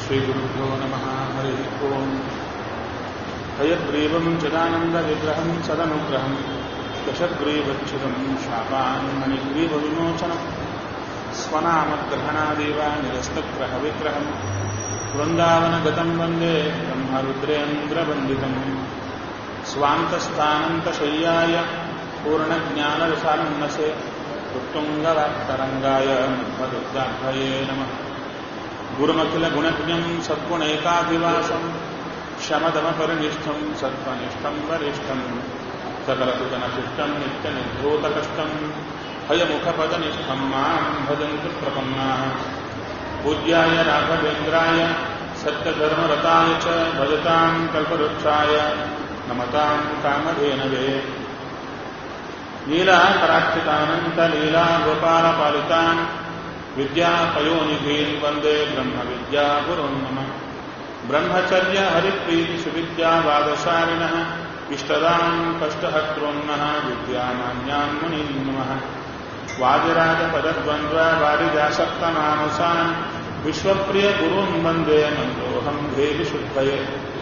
श्रीगुरुभ्यो नमः हरिः ओम् हयग्रीवम् चिदानन्दविग्रहम् सदनुग्रहम् दशग्रीवच्छिदम् शापान् मणिग्रीवविमोचनम् स्वनामग्रहणादेव निरस्तग्रहविग्रहम् वृन्दावनगतम् वन्दे ब्रह्मरुद्रेन्द्रवन्दितम् स्वान्तस्थानन्तशय्याय पूर्णज्ञानरसान्नसे उत्तुङ्गवाक्तरङ्गाय मध्वदुर्गाभये नमः गुरुमखिलगुणज्ञम् सद्गुणैकाभिवासम् शमदमपरिनिष्ठम् सत्त्वनिष्ठम् वरिष्ठम् सकलसुतनशिष्टम् नित्यनिर्धूतकष्टम् हयमुखपदनिष्ठम् माम् भजन्तु प्रपन्नाः पूज्याय राघवेन्द्राय सत्यधर्मरताय च भजताम् कल्पवृक्षाय नमताम् कामधेनवे लीलापराक्षितानन्तलीला गोपालपालितान् विद्यापयोनिधीन् वन्दे ब्रह्मविद्यागुरुन् नम ब्रह्मचर्य हरिप्रीतिसुविद्यावादशालिनः इष्टदाम् कष्टहर्तॄन्नः विद्यामान्यान् मुनीन् नमः वादिराजपदद्वन्द्ववारिजासक्तमानसान् विश्वप्रियगुरून् वन्दे मन्दोऽहम् भेदिशुद्धये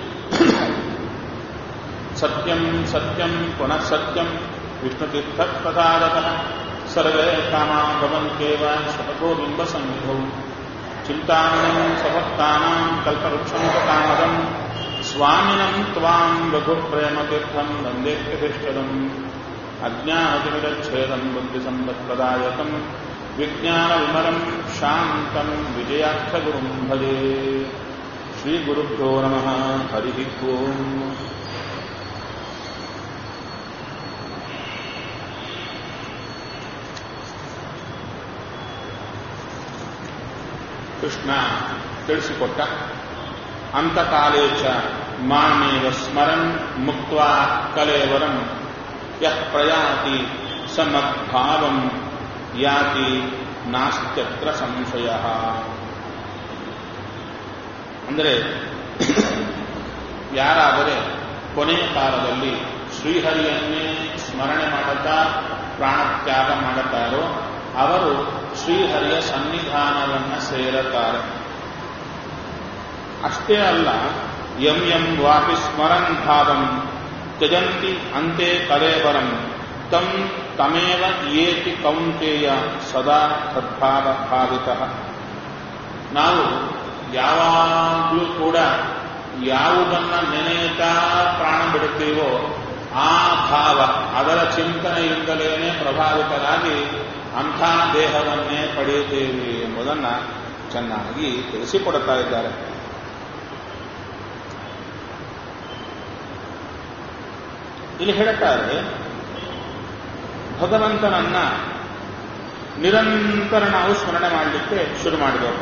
सत्यम् सत्यम् पुनः सत्यम् विष्णुतीर्थप्रसादतः सर्वे कामा भवन्त्येव शतको बिम्बसन्निधौ चिन्तामणिम् स्वभक्तानाम् कल्पवृक्षम् च कामदम् स्वामिनम् त्वाम् रघुप्रेमतीर्थम् वन्देत्यभिष्टदम् अज्ञानतिमिरच्छेदम् बुद्धिसम्पत्प्रदायकम् विज्ञानविमलम् शान्तम् विजयार्थगुरुम् भजे श्रीगुरुभ्यो नमः हरिः ओम् ಕೃಷ್ಣ ತಿಳಿಸಿಕೊಟ್ಟ ಅಂತಕಾಲೇ ಚ ಮಾಮೇವ ಸ್ಮರನ್ ಮುಕ್ತ ಕಲೇವರಂ ಯಃ ಪ್ರಯಾತಿ ಸ ಮದ್ಭಾವಂ ಯಾತಿ ನಾಸ್ತ್ಯತ್ರ ಸಂಶಯ ಅಂದರೆ ಯಾರಾದರೆ ಕೊನೆಯ ಕಾಲದಲ್ಲಿ ಶ್ರೀಹರಿಯನ್ನೇ ಸ್ಮರಣೆ ಮಾಡುತ್ತಾ ಪ್ರಾಣತ್ಯಾಗ ಮಾಡುತ್ತಾರೋ ಅವರು ಶ್ರೀಹರಿಯ ಸನ್ನಿಧಾನವನ್ನು ಸೇರುತ್ತಾರೆ ಅಷ್ಟೇ ಅಲ್ಲ ಎಂ ಎಂ ವಾಪಿ ಸ್ಮರನ್ ಭಾವಂ ತ್ಯಜಂತಿ ಅಂತೆ ಕಲೇವರಂ ತಂ ತಮೇವ ಏತಿ ಕೌಂತೆಯ ಸದಾ ಸದ್ಭಾವ ಭಾವಿತ ನಾವು ಯಾವಾಗಲೂ ಕೂಡ ಯಾವುದನ್ನ ನೆನೆಯುತ್ತಾ ಪ್ರಾಣ ಬಿಡುತ್ತೀವೋ ಆ ಭಾವ ಅದರ ಚಿಂತನೆಯಿಂದಲೇ ಪ್ರಭಾವಿತರಾಗಿ ಅಂಥ ದೇಹವನ್ನೇ ಪಡೆಯುತ್ತೇವೆ ಎಂಬುದನ್ನು ಚೆನ್ನಾಗಿ ತಿಳಿಸಿಕೊಡುತ್ತಾ ಇದ್ದಾರೆ ಇಲ್ಲಿ ಹೇಳುತ್ತಾರೆ ಭಗವಂತನನ್ನ ನಿರಂತರ ನಾವು ಸ್ಮರಣೆ ಮಾಡಲಿಕ್ಕೆ ಶುರು ಮಾಡಿದವಪ್ಪ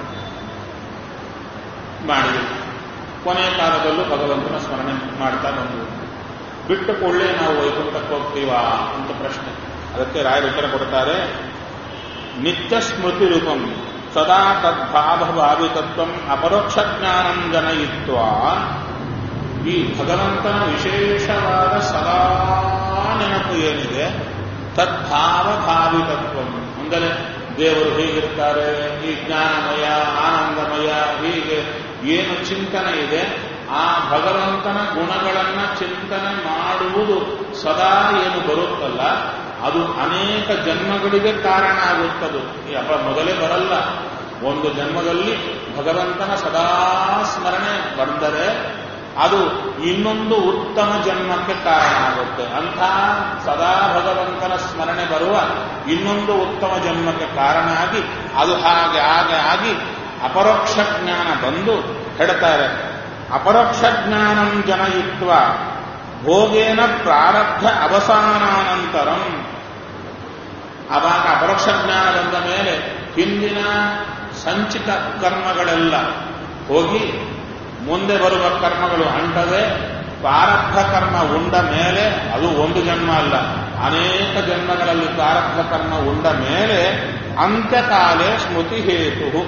ಮಾಡಿದ್ವಿ ಕೊನೆಯ ಕಾಲದಲ್ಲೂ ಭಗವಂತನ ಸ್ಮರಣೆ ಮಾಡ್ತಾ ಬಂದವು ಬಿಟ್ಟು ಕೊಳ್ಳೆ ನಾವು ವೈಕುಂಠಕ್ಕೆ ಹೋಗ್ತೀವಾ ಅಂತ ಪ್ರಶ್ನೆ ಅದಕ್ಕೆ ರಾಯರು ಉತ್ತರ ಕೊಡ್ತಾರೆ ನಿತ್ಯ ಸ್ಮೃತಿ ರೂಪಂ ಸದಾ ತದ್ಭಾವಭಾವಿತತ್ವಂ ಅಪರೋಕ್ಷ ಜ್ಞಾನಂ ಜನಯಿತ್ವ ಈ ಭಗವಂತನ ವಿಶೇಷವಾದ ಸದಾ ನೆನಪು ಏನಿದೆ ತದ್ಭಾವ ಭಾವಿತತ್ವ ಅಂದರೆ ದೇವರು ಹೀಗಿರ್ತಾರೆ ಈ ಜ್ಞಾನಮಯ ಆನಂದಮಯ ಹೀಗೆ ಏನು ಚಿಂತನೆ ಇದೆ ಆ ಭಗವಂತನ ಗುಣಗಳನ್ನ ಚಿಂತನೆ ಮಾಡುವುದು ಸದಾ ಏನು ಬರುತ್ತಲ್ಲ ಅದು ಅನೇಕ ಜನ್ಮಗಳಿಗೆ ಕಾರಣ ಆಗುತ್ತದೆ ಅಪ್ಪ ಮೊದಲೇ ಬರಲ್ಲ ಒಂದು ಜನ್ಮದಲ್ಲಿ ಭಗವಂತನ ಸದಾ ಸ್ಮರಣೆ ಬಂದರೆ ಅದು ಇನ್ನೊಂದು ಉತ್ತಮ ಜನ್ಮಕ್ಕೆ ಕಾರಣ ಆಗುತ್ತೆ ಅಂಥ ಸದಾ ಭಗವಂತನ ಸ್ಮರಣೆ ಬರುವ ಇನ್ನೊಂದು ಉತ್ತಮ ಜನ್ಮಕ್ಕೆ ಕಾರಣ ಆಗಿ ಅದು ಹಾಗೆ ಹಾಗೆ ಆಗಿ ಅಪರೋಕ್ಷ ಜ್ಞಾನ ಬಂದು ಹೇಳ್ತಾರೆ ಅಪರೋಕ್ಷ ಜ್ಞಾನಂ ಜನಯಿತ್ವ ಭೋಗೇನ ಪ್ರಾರಬ್ಧ ಅವಸಾನಾನಂತರಂ ಆವಾಗ ಅಪರೋಕ್ಷ ಜ್ಞಾನ ಬಂದ ಮೇಲೆ ಹಿಂದಿನ ಸಂಚಿತ ಕರ್ಮಗಳೆಲ್ಲ ಹೋಗಿ ಮುಂದೆ ಬರುವ ಕರ್ಮಗಳು ಅಂಟದೆ ಪ್ರಾರಬ್ಧ ಕರ್ಮ ಉಂಡ ಮೇಲೆ ಅದು ಒಂದು ಜನ್ಮ ಅಲ್ಲ ಅನೇಕ ಜನ್ಮಗಳಲ್ಲಿ ಪ್ರಾರಬ್ಧ ಕರ್ಮ ಉಂಡ ಮೇಲೆ ಅಂತ್ಯಕಾಲೇ ಸ್ಮೃತಿ ಹೇತು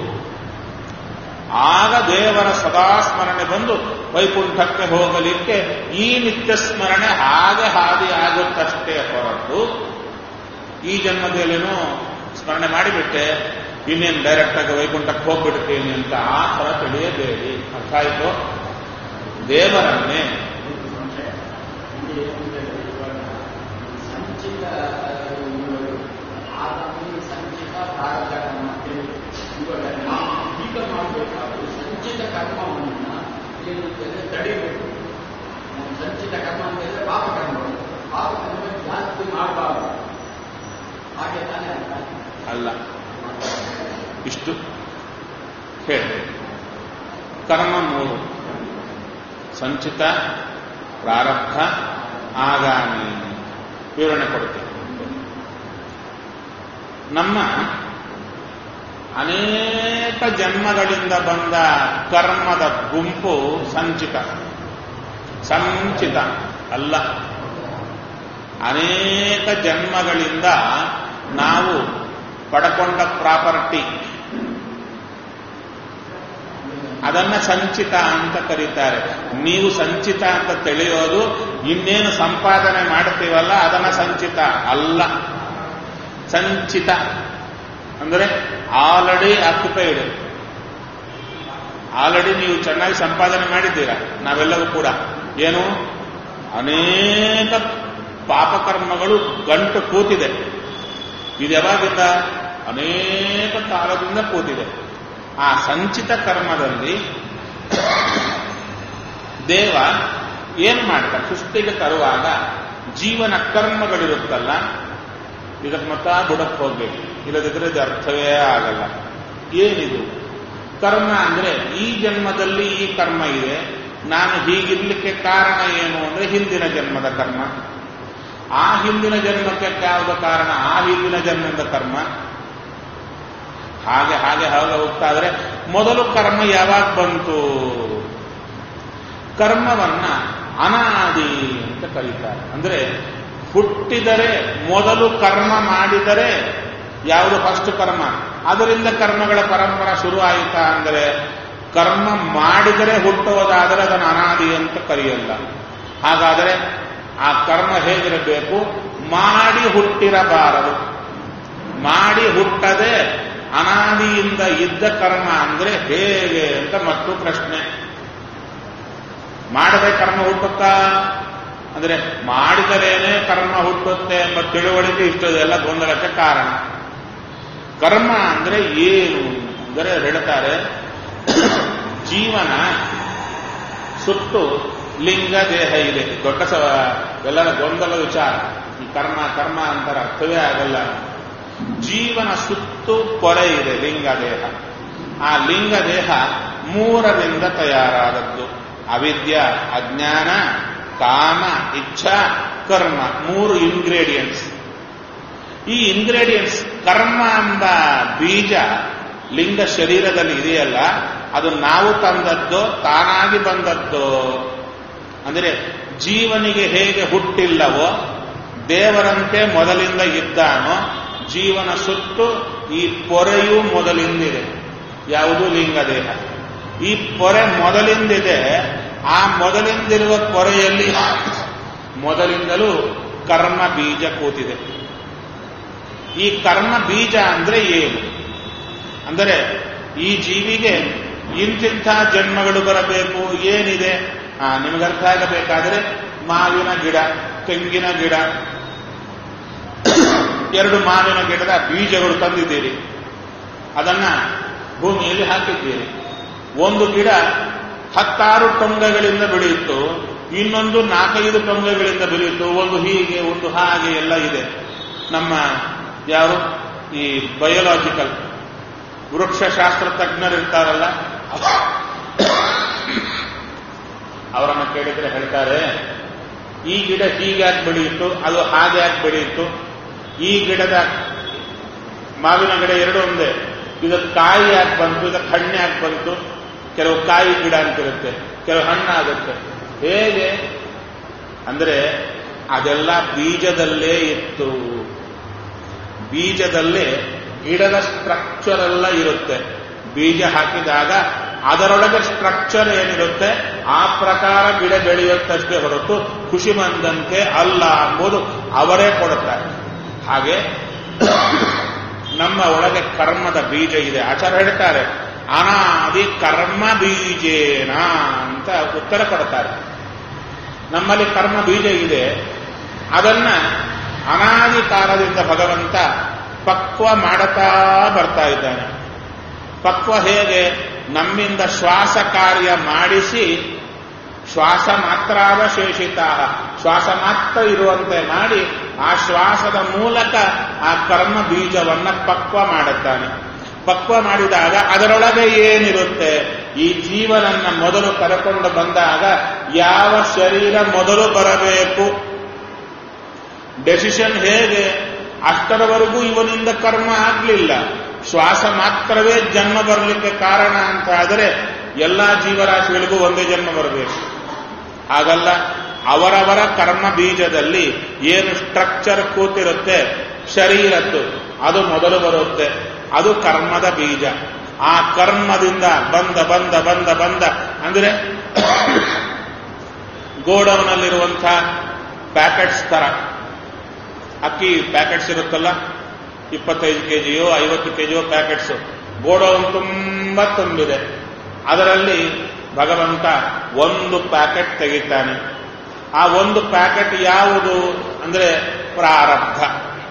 ಆಗ ದೇವರ ಸದಾ ಸ್ಮರಣೆ ಬಂದು ವೈಕುಂಠಕ್ಕೆ ಹೋಗಲಿಕ್ಕೆ ಈ ನಿತ್ಯ ಸ್ಮರಣೆ ಹಾಗೆ ಹಾದಿ ಆಗುತ್ತಷ್ಟೇ ಹೊರತು ಈ ಜನ್ಮದಲ್ಲೇನೋ ಸ್ಮರಣೆ ಮಾಡಿಬಿಟ್ಟೆ ಇನ್ನೇನು ಡೈರೆಕ್ಟ್ ಆಗಿ ವೈಕುಂಠಕ್ಕೆ ಹೋಗ್ಬಿಡ್ತೀನಿ ಅಂತ ಆ ಥರ ತಿಳಿಯಬೇಡಿ ಅರ್ಥ ಆಯಿತು ದೇವರನ್ನೇ ಸಂಚಿತ ಆಗಾಮಿ ಸಂಚಿತ ಪ್ರಾರಬ್ಧ ಕರ್ಮ ಅಂತೇಳಿ ಇವಾಗ ನಾವು ಈಗ ಮಾಡಬೇಕಾದ್ರೆ ಸಂಚಿತ ಕರ್ಮವನ್ನು ಏನು ಅಂತಂದ್ರೆ ತಡಿಬೇಕು ನಾವು ಸಂಚಿತ ಕರ್ಮ ಅಂತಂದ್ರೆ ಪಾಪ ಕರ್ಮಗಳು ಪಾಪ ಕರ್ಮ ಜಾಸ್ತಿ ಮಾಡಬಾರ್ದು ಹಾಗೆ ತಾನೇ ಅರ್ಥ ಅಲ್ಲ ಇಷ್ಟು ಹೇಳಿ ಕರ್ಮ ಮೂರು ಸಂಚಿತ ಪ್ರಾರಬ್ಧ ಆಗಾಮಿ ವಿವರಣೆ ಕೊಡ್ತೇನೆ ನಮ್ಮ ಅನೇಕ ಜನ್ಮಗಳಿಂದ ಬಂದ ಕರ್ಮದ ಗುಂಪು ಸಂಚಿತ ಸಂಚಿತ ಅಲ್ಲ ಅನೇಕ ಜನ್ಮಗಳಿಂದ ನಾವು ಪಡ್ಕೊಂಡ ಪ್ರಾಪರ್ಟಿ ಅದನ್ನ ಸಂಚಿತ ಅಂತ ಕರೀತಾರೆ ನೀವು ಸಂಚಿತ ಅಂತ ತಿಳಿಯೋದು ಇನ್ನೇನು ಸಂಪಾದನೆ ಮಾಡ್ತೀವಲ್ಲ ಅದನ್ನ ಸಂಚಿತ ಅಲ್ಲ ಸಂಚಿತ ಅಂದರೆ ಆಲ್ರೆಡಿ ಆಕ್ಯುಪೈಡ್ ಆಲ್ರೆಡಿ ನೀವು ಚೆನ್ನಾಗಿ ಸಂಪಾದನೆ ಮಾಡಿದ್ದೀರಾ ನಾವೆಲ್ಲವೂ ಕೂಡ ಏನು ಅನೇಕ ಪಾಪಕರ್ಮಗಳು ಗಂಟು ಕೂತಿದೆ ಇದು ಯಾವಾಗಿಂದ ಅನೇಕ ಕಾಲದಿಂದ ಕೂತಿದೆ ಆ ಸಂಚಿತ ಕರ್ಮದಲ್ಲಿ ದೇವ ಏನ್ ಮಾಡ್ತಾರೆ ಸೃಷ್ಟಿಗೆ ತರುವಾಗ ಜೀವನ ಕರ್ಮಗಳಿರುತ್ತಲ್ಲ ಇದಕ್ಕೆ ಮತ್ತ ಬುಡಕ್ಕೆ ಹೋಗ್ಬೇಕು ಇಲ್ಲದಿದ್ರೆ ಇದು ಅರ್ಥವೇ ಆಗಲ್ಲ ಏನಿದು ಕರ್ಮ ಅಂದ್ರೆ ಈ ಜನ್ಮದಲ್ಲಿ ಈ ಕರ್ಮ ಇದೆ ನಾನು ಹೀಗಿರ್ಲಿಕ್ಕೆ ಕಾರಣ ಏನು ಅಂದ್ರೆ ಹಿಂದಿನ ಜನ್ಮದ ಕರ್ಮ ಆ ಹಿಂದಿನ ಜನ್ಮಕ್ಕೆ ಯಾವುದು ಕಾರಣ ಆ ಹಿಂದಿನ ಜನ್ಮದ ಕರ್ಮ ಹಾಗೆ ಹಾಗೆ ಹಾಗೆ ಹೋಗ್ತಾ ಇದ್ರೆ ಮೊದಲು ಕರ್ಮ ಯಾವಾಗ ಬಂತು ಕರ್ಮವನ್ನ ಅನಾದಿ ಅಂತ ಕರೀತಾರೆ ಅಂದ್ರೆ ಹುಟ್ಟಿದರೆ ಮೊದಲು ಕರ್ಮ ಮಾಡಿದರೆ ಯಾವುದು ಫಸ್ಟ್ ಕರ್ಮ ಅದರಿಂದ ಕರ್ಮಗಳ ಪರಂಪರ ಶುರು ಆಯಿತಾ ಅಂದರೆ ಕರ್ಮ ಮಾಡಿದರೆ ಹುಟ್ಟುವುದಾದರೆ ಅದನ್ನು ಅನಾದಿ ಅಂತ ಕರೆಯಲ್ಲ ಹಾಗಾದರೆ ಆ ಕರ್ಮ ಹೇಗಿರಬೇಕು ಮಾಡಿ ಹುಟ್ಟಿರಬಾರದು ಮಾಡಿ ಹುಟ್ಟದೆ ಅನಾದಿಯಿಂದ ಇದ್ದ ಕರ್ಮ ಅಂದ್ರೆ ಹೇಗೆ ಅಂತ ಮತ್ತು ಪ್ರಶ್ನೆ ಮಾಡದೆ ಕರ್ಮ ಹುಟ್ಟುತ್ತಾ ಅಂದ್ರೆ ಮಾಡಿದರೇನೆ ಕರ್ಮ ಹುಟ್ಟುತ್ತೆ ಎಂಬ ತಿಳುವಳಿಕೆ ಇಷ್ಟದೆಲ್ಲ ಗೊಂದಲಕ್ಕೆ ಕಾರಣ ಕರ್ಮ ಅಂದ್ರೆ ಏನು ಅಂದರೆ ಹೇಳ್ತಾರೆ ಜೀವನ ಸುತ್ತು ಲಿಂಗ ದೇಹ ಇದೆ ದೊಡ್ಡ ಸ ಎಲ್ಲರ ಗೊಂದಲ ವಿಚಾರ ಈ ಕರ್ಮ ಕರ್ಮ ಅಂತಾರೆ ಅರ್ಥವೇ ಆಗಲ್ಲ ಜೀವನ ಸುತ್ತು ಕೊರೆ ಇದೆ ಲಿಂಗ ದೇಹ ಆ ಲಿಂಗ ದೇಹ ಮೂರರಿಂದ ತಯಾರಾದದ್ದು ಅವಿದ್ಯ ಅಜ್ಞಾನ ಕಾಮ ಇಚ್ಛಾ ಕರ್ಮ ಮೂರು ಇಂಗ್ರೇಡಿಯಂಟ್ಸ್ ಈ ಇಂಗ್ರೇಡಿಯಂಟ್ಸ್ ಕರ್ಮ ಎಂಬ ಬೀಜ ಲಿಂಗ ಶರೀರದಲ್ಲಿ ಇದೆಯಲ್ಲ ಅದು ನಾವು ತಂದದ್ದೋ ತಾನಾಗಿ ಬಂದದ್ದೋ ಅಂದರೆ ಜೀವನಿಗೆ ಹೇಗೆ ಹುಟ್ಟಿಲ್ಲವೋ ದೇವರಂತೆ ಮೊದಲಿಂದ ಇದ್ದಾನೋ ಜೀವನ ಸುತ್ತು ಈ ಪೊರೆಯೂ ಮೊದಲಿಂದಿದೆ ಯಾವುದು ಲಿಂಗದೇಹ ಈ ಪೊರೆ ಮೊದಲಿಂದಿದೆ ಆ ಮೊದಲಿಂದಿರುವ ಪೊರೆಯಲ್ಲಿ ಮೊದಲಿಂದಲೂ ಕರ್ಮ ಬೀಜ ಕೂತಿದೆ ಈ ಕರ್ಮ ಬೀಜ ಅಂದ್ರೆ ಏನು ಅಂದರೆ ಈ ಜೀವಿಗೆ ಇಂತಿಂಥ ಜನ್ಮಗಳು ಬರಬೇಕು ಏನಿದೆ ಆ ನಿಮಗೆ ಅರ್ಥ ಆಗಬೇಕಾದ್ರೆ ಮಾವಿನ ಗಿಡ ತೆಂಗಿನ ಗಿಡ ಎರಡು ಮಾವಿನ ಗಿಡದ ಬೀಜಗಳು ತಂದಿದ್ದೀರಿ ಅದನ್ನ ಭೂಮಿಯಲ್ಲಿ ಹಾಕಿದ್ದೀರಿ ಒಂದು ಗಿಡ ಹತ್ತಾರು ಟೊಂಗಗಳಿಂದ ಬೆಳೆಯಿತು ಇನ್ನೊಂದು ನಾಲ್ಕೈದು ಟೊಂಗಗಳಿಂದ ಬೆಳೆಯಿತು ಒಂದು ಹೀಗೆ ಒಂದು ಹಾಗೆ ಎಲ್ಲ ಇದೆ ನಮ್ಮ ಯಾರು ಈ ಬಯೋಲಾಜಿಕಲ್ ವೃಕ್ಷಶಾಸ್ತ್ರ ತಜ್ಞರು ಇರ್ತಾರಲ್ಲ ಅವರನ್ನು ಕೇಳಿದ್ರೆ ಹೇಳ್ತಾರೆ ಈ ಗಿಡ ಹೀಗ್ಯಾಕೆ ಬೆಳೆಯಿತು ಅದು ಹಾಗೆ ಯಾಕೆ ಬೆಳೆಯಿತು ಈ ಗಿಡದ ಮಾವಿನ ಗಿಡ ಎರಡು ಒಂದೇ ಇದಕ್ಕೆ ಕಾಯಿ ಯಾಕೆ ಬಂತು ಇದಕ್ಕೆ ಹಣ್ಣು ಯಾಕೆ ಬಂತು ಕೆಲವು ಕಾಯಿ ಗಿಡ ಅಂತಿರುತ್ತೆ ಕೆಲವು ಹಣ್ಣಾಗುತ್ತೆ ಹೇಗೆ ಅಂದ್ರೆ ಅದೆಲ್ಲ ಬೀಜದಲ್ಲೇ ಇತ್ತು ಬೀಜದಲ್ಲೇ ಗಿಡದ ಸ್ಟ್ರಕ್ಚರ್ ಎಲ್ಲ ಇರುತ್ತೆ ಬೀಜ ಹಾಕಿದಾಗ ಅದರೊಳಗೆ ಸ್ಟ್ರಕ್ಚರ್ ಏನಿರುತ್ತೆ ಆ ಪ್ರಕಾರ ಗಿಡ ಬೆಳೆಯುತ್ತಷ್ಟೇ ಹೊರತು ಖುಷಿ ಬಂದಂತೆ ಅಲ್ಲ ಎಂಬುದು ಅವರೇ ಕೊಡುತ್ತಾರೆ ಹಾಗೆ ನಮ್ಮ ಒಳಗೆ ಕರ್ಮದ ಬೀಜ ಇದೆ ಆಚಾರ ಹೇಳ್ತಾರೆ ಅನಾದಿ ಕರ್ಮ ಬೀಜೇನ ಅಂತ ಉತ್ತರ ಕೊಡ್ತಾರೆ ನಮ್ಮಲ್ಲಿ ಕರ್ಮ ಬೀಜ ಇದೆ ಅದನ್ನ ಅನಾದಿ ಕಾಲದಿಂದ ಭಗವಂತ ಪಕ್ವ ಮಾಡುತ್ತಾ ಬರ್ತಾ ಇದ್ದಾನೆ ಪಕ್ವ ಹೇಗೆ ನಮ್ಮಿಂದ ಶ್ವಾಸ ಕಾರ್ಯ ಮಾಡಿಸಿ ಶ್ವಾಸ ಮಾತ್ರಾವಶೇಷಿತ ಶ್ವಾಸ ಮಾತ್ರ ಇರುವಂತೆ ಮಾಡಿ ಆ ಶ್ವಾಸದ ಮೂಲಕ ಆ ಕರ್ಮ ಬೀಜವನ್ನ ಪಕ್ವ ಮಾಡುತ್ತಾನೆ ಪಕ್ವ ಮಾಡಿದಾಗ ಅದರೊಳಗೆ ಏನಿರುತ್ತೆ ಈ ಜೀವನನ್ನ ಮೊದಲು ಕರೆಕೊಂಡು ಬಂದಾಗ ಯಾವ ಶರೀರ ಮೊದಲು ಬರಬೇಕು ಡೆಸಿಷನ್ ಹೇಗೆ ಅಷ್ಟರವರೆಗೂ ಇವನಿಂದ ಕರ್ಮ ಆಗ್ಲಿಲ್ಲ ಶ್ವಾಸ ಮಾತ್ರವೇ ಜನ್ಮ ಬರಲಿಕ್ಕೆ ಕಾರಣ ಅಂತ ಆದರೆ ಎಲ್ಲಾ ಜೀವರಾಶಿಗಳಿಗೂ ಒಂದೇ ಜನ್ಮ ಬರಬೇಕು ಹಾಗಲ್ಲ ಅವರವರ ಕರ್ಮ ಬೀಜದಲ್ಲಿ ಏನು ಸ್ಟ್ರಕ್ಚರ್ ಕೂತಿರುತ್ತೆ ಶರೀರದ್ದು ಅದು ಮೊದಲು ಬರುತ್ತೆ ಅದು ಕರ್ಮದ ಬೀಜ ಆ ಕರ್ಮದಿಂದ ಬಂದ ಬಂದ ಬಂದ ಬಂದ ಅಂದ್ರೆ ಗೋಡೌನಲ್ಲಿರುವಂತಹ ಪ್ಯಾಕೆಟ್ಸ್ ತರ ಅಕ್ಕಿ ಪ್ಯಾಕೆಟ್ಸ್ ಇರುತ್ತಲ್ಲ ಇಪ್ಪತ್ತೈದು ಕೆಜಿಯೋ ಐವತ್ತು ಕೆಜಿಯೋ ಪ್ಯಾಕೆಟ್ಸ್ ಗೋಡೌನ್ ತುಂಬಾ ತುಂಬಿದೆ ಅದರಲ್ಲಿ ಭಗವಂತ ಒಂದು ಪ್ಯಾಕೆಟ್ ತೆಗಿತಾನೆ ಆ ಒಂದು ಪ್ಯಾಕೆಟ್ ಯಾವುದು ಅಂದ್ರೆ ಪ್ರಾರಬ್ಧ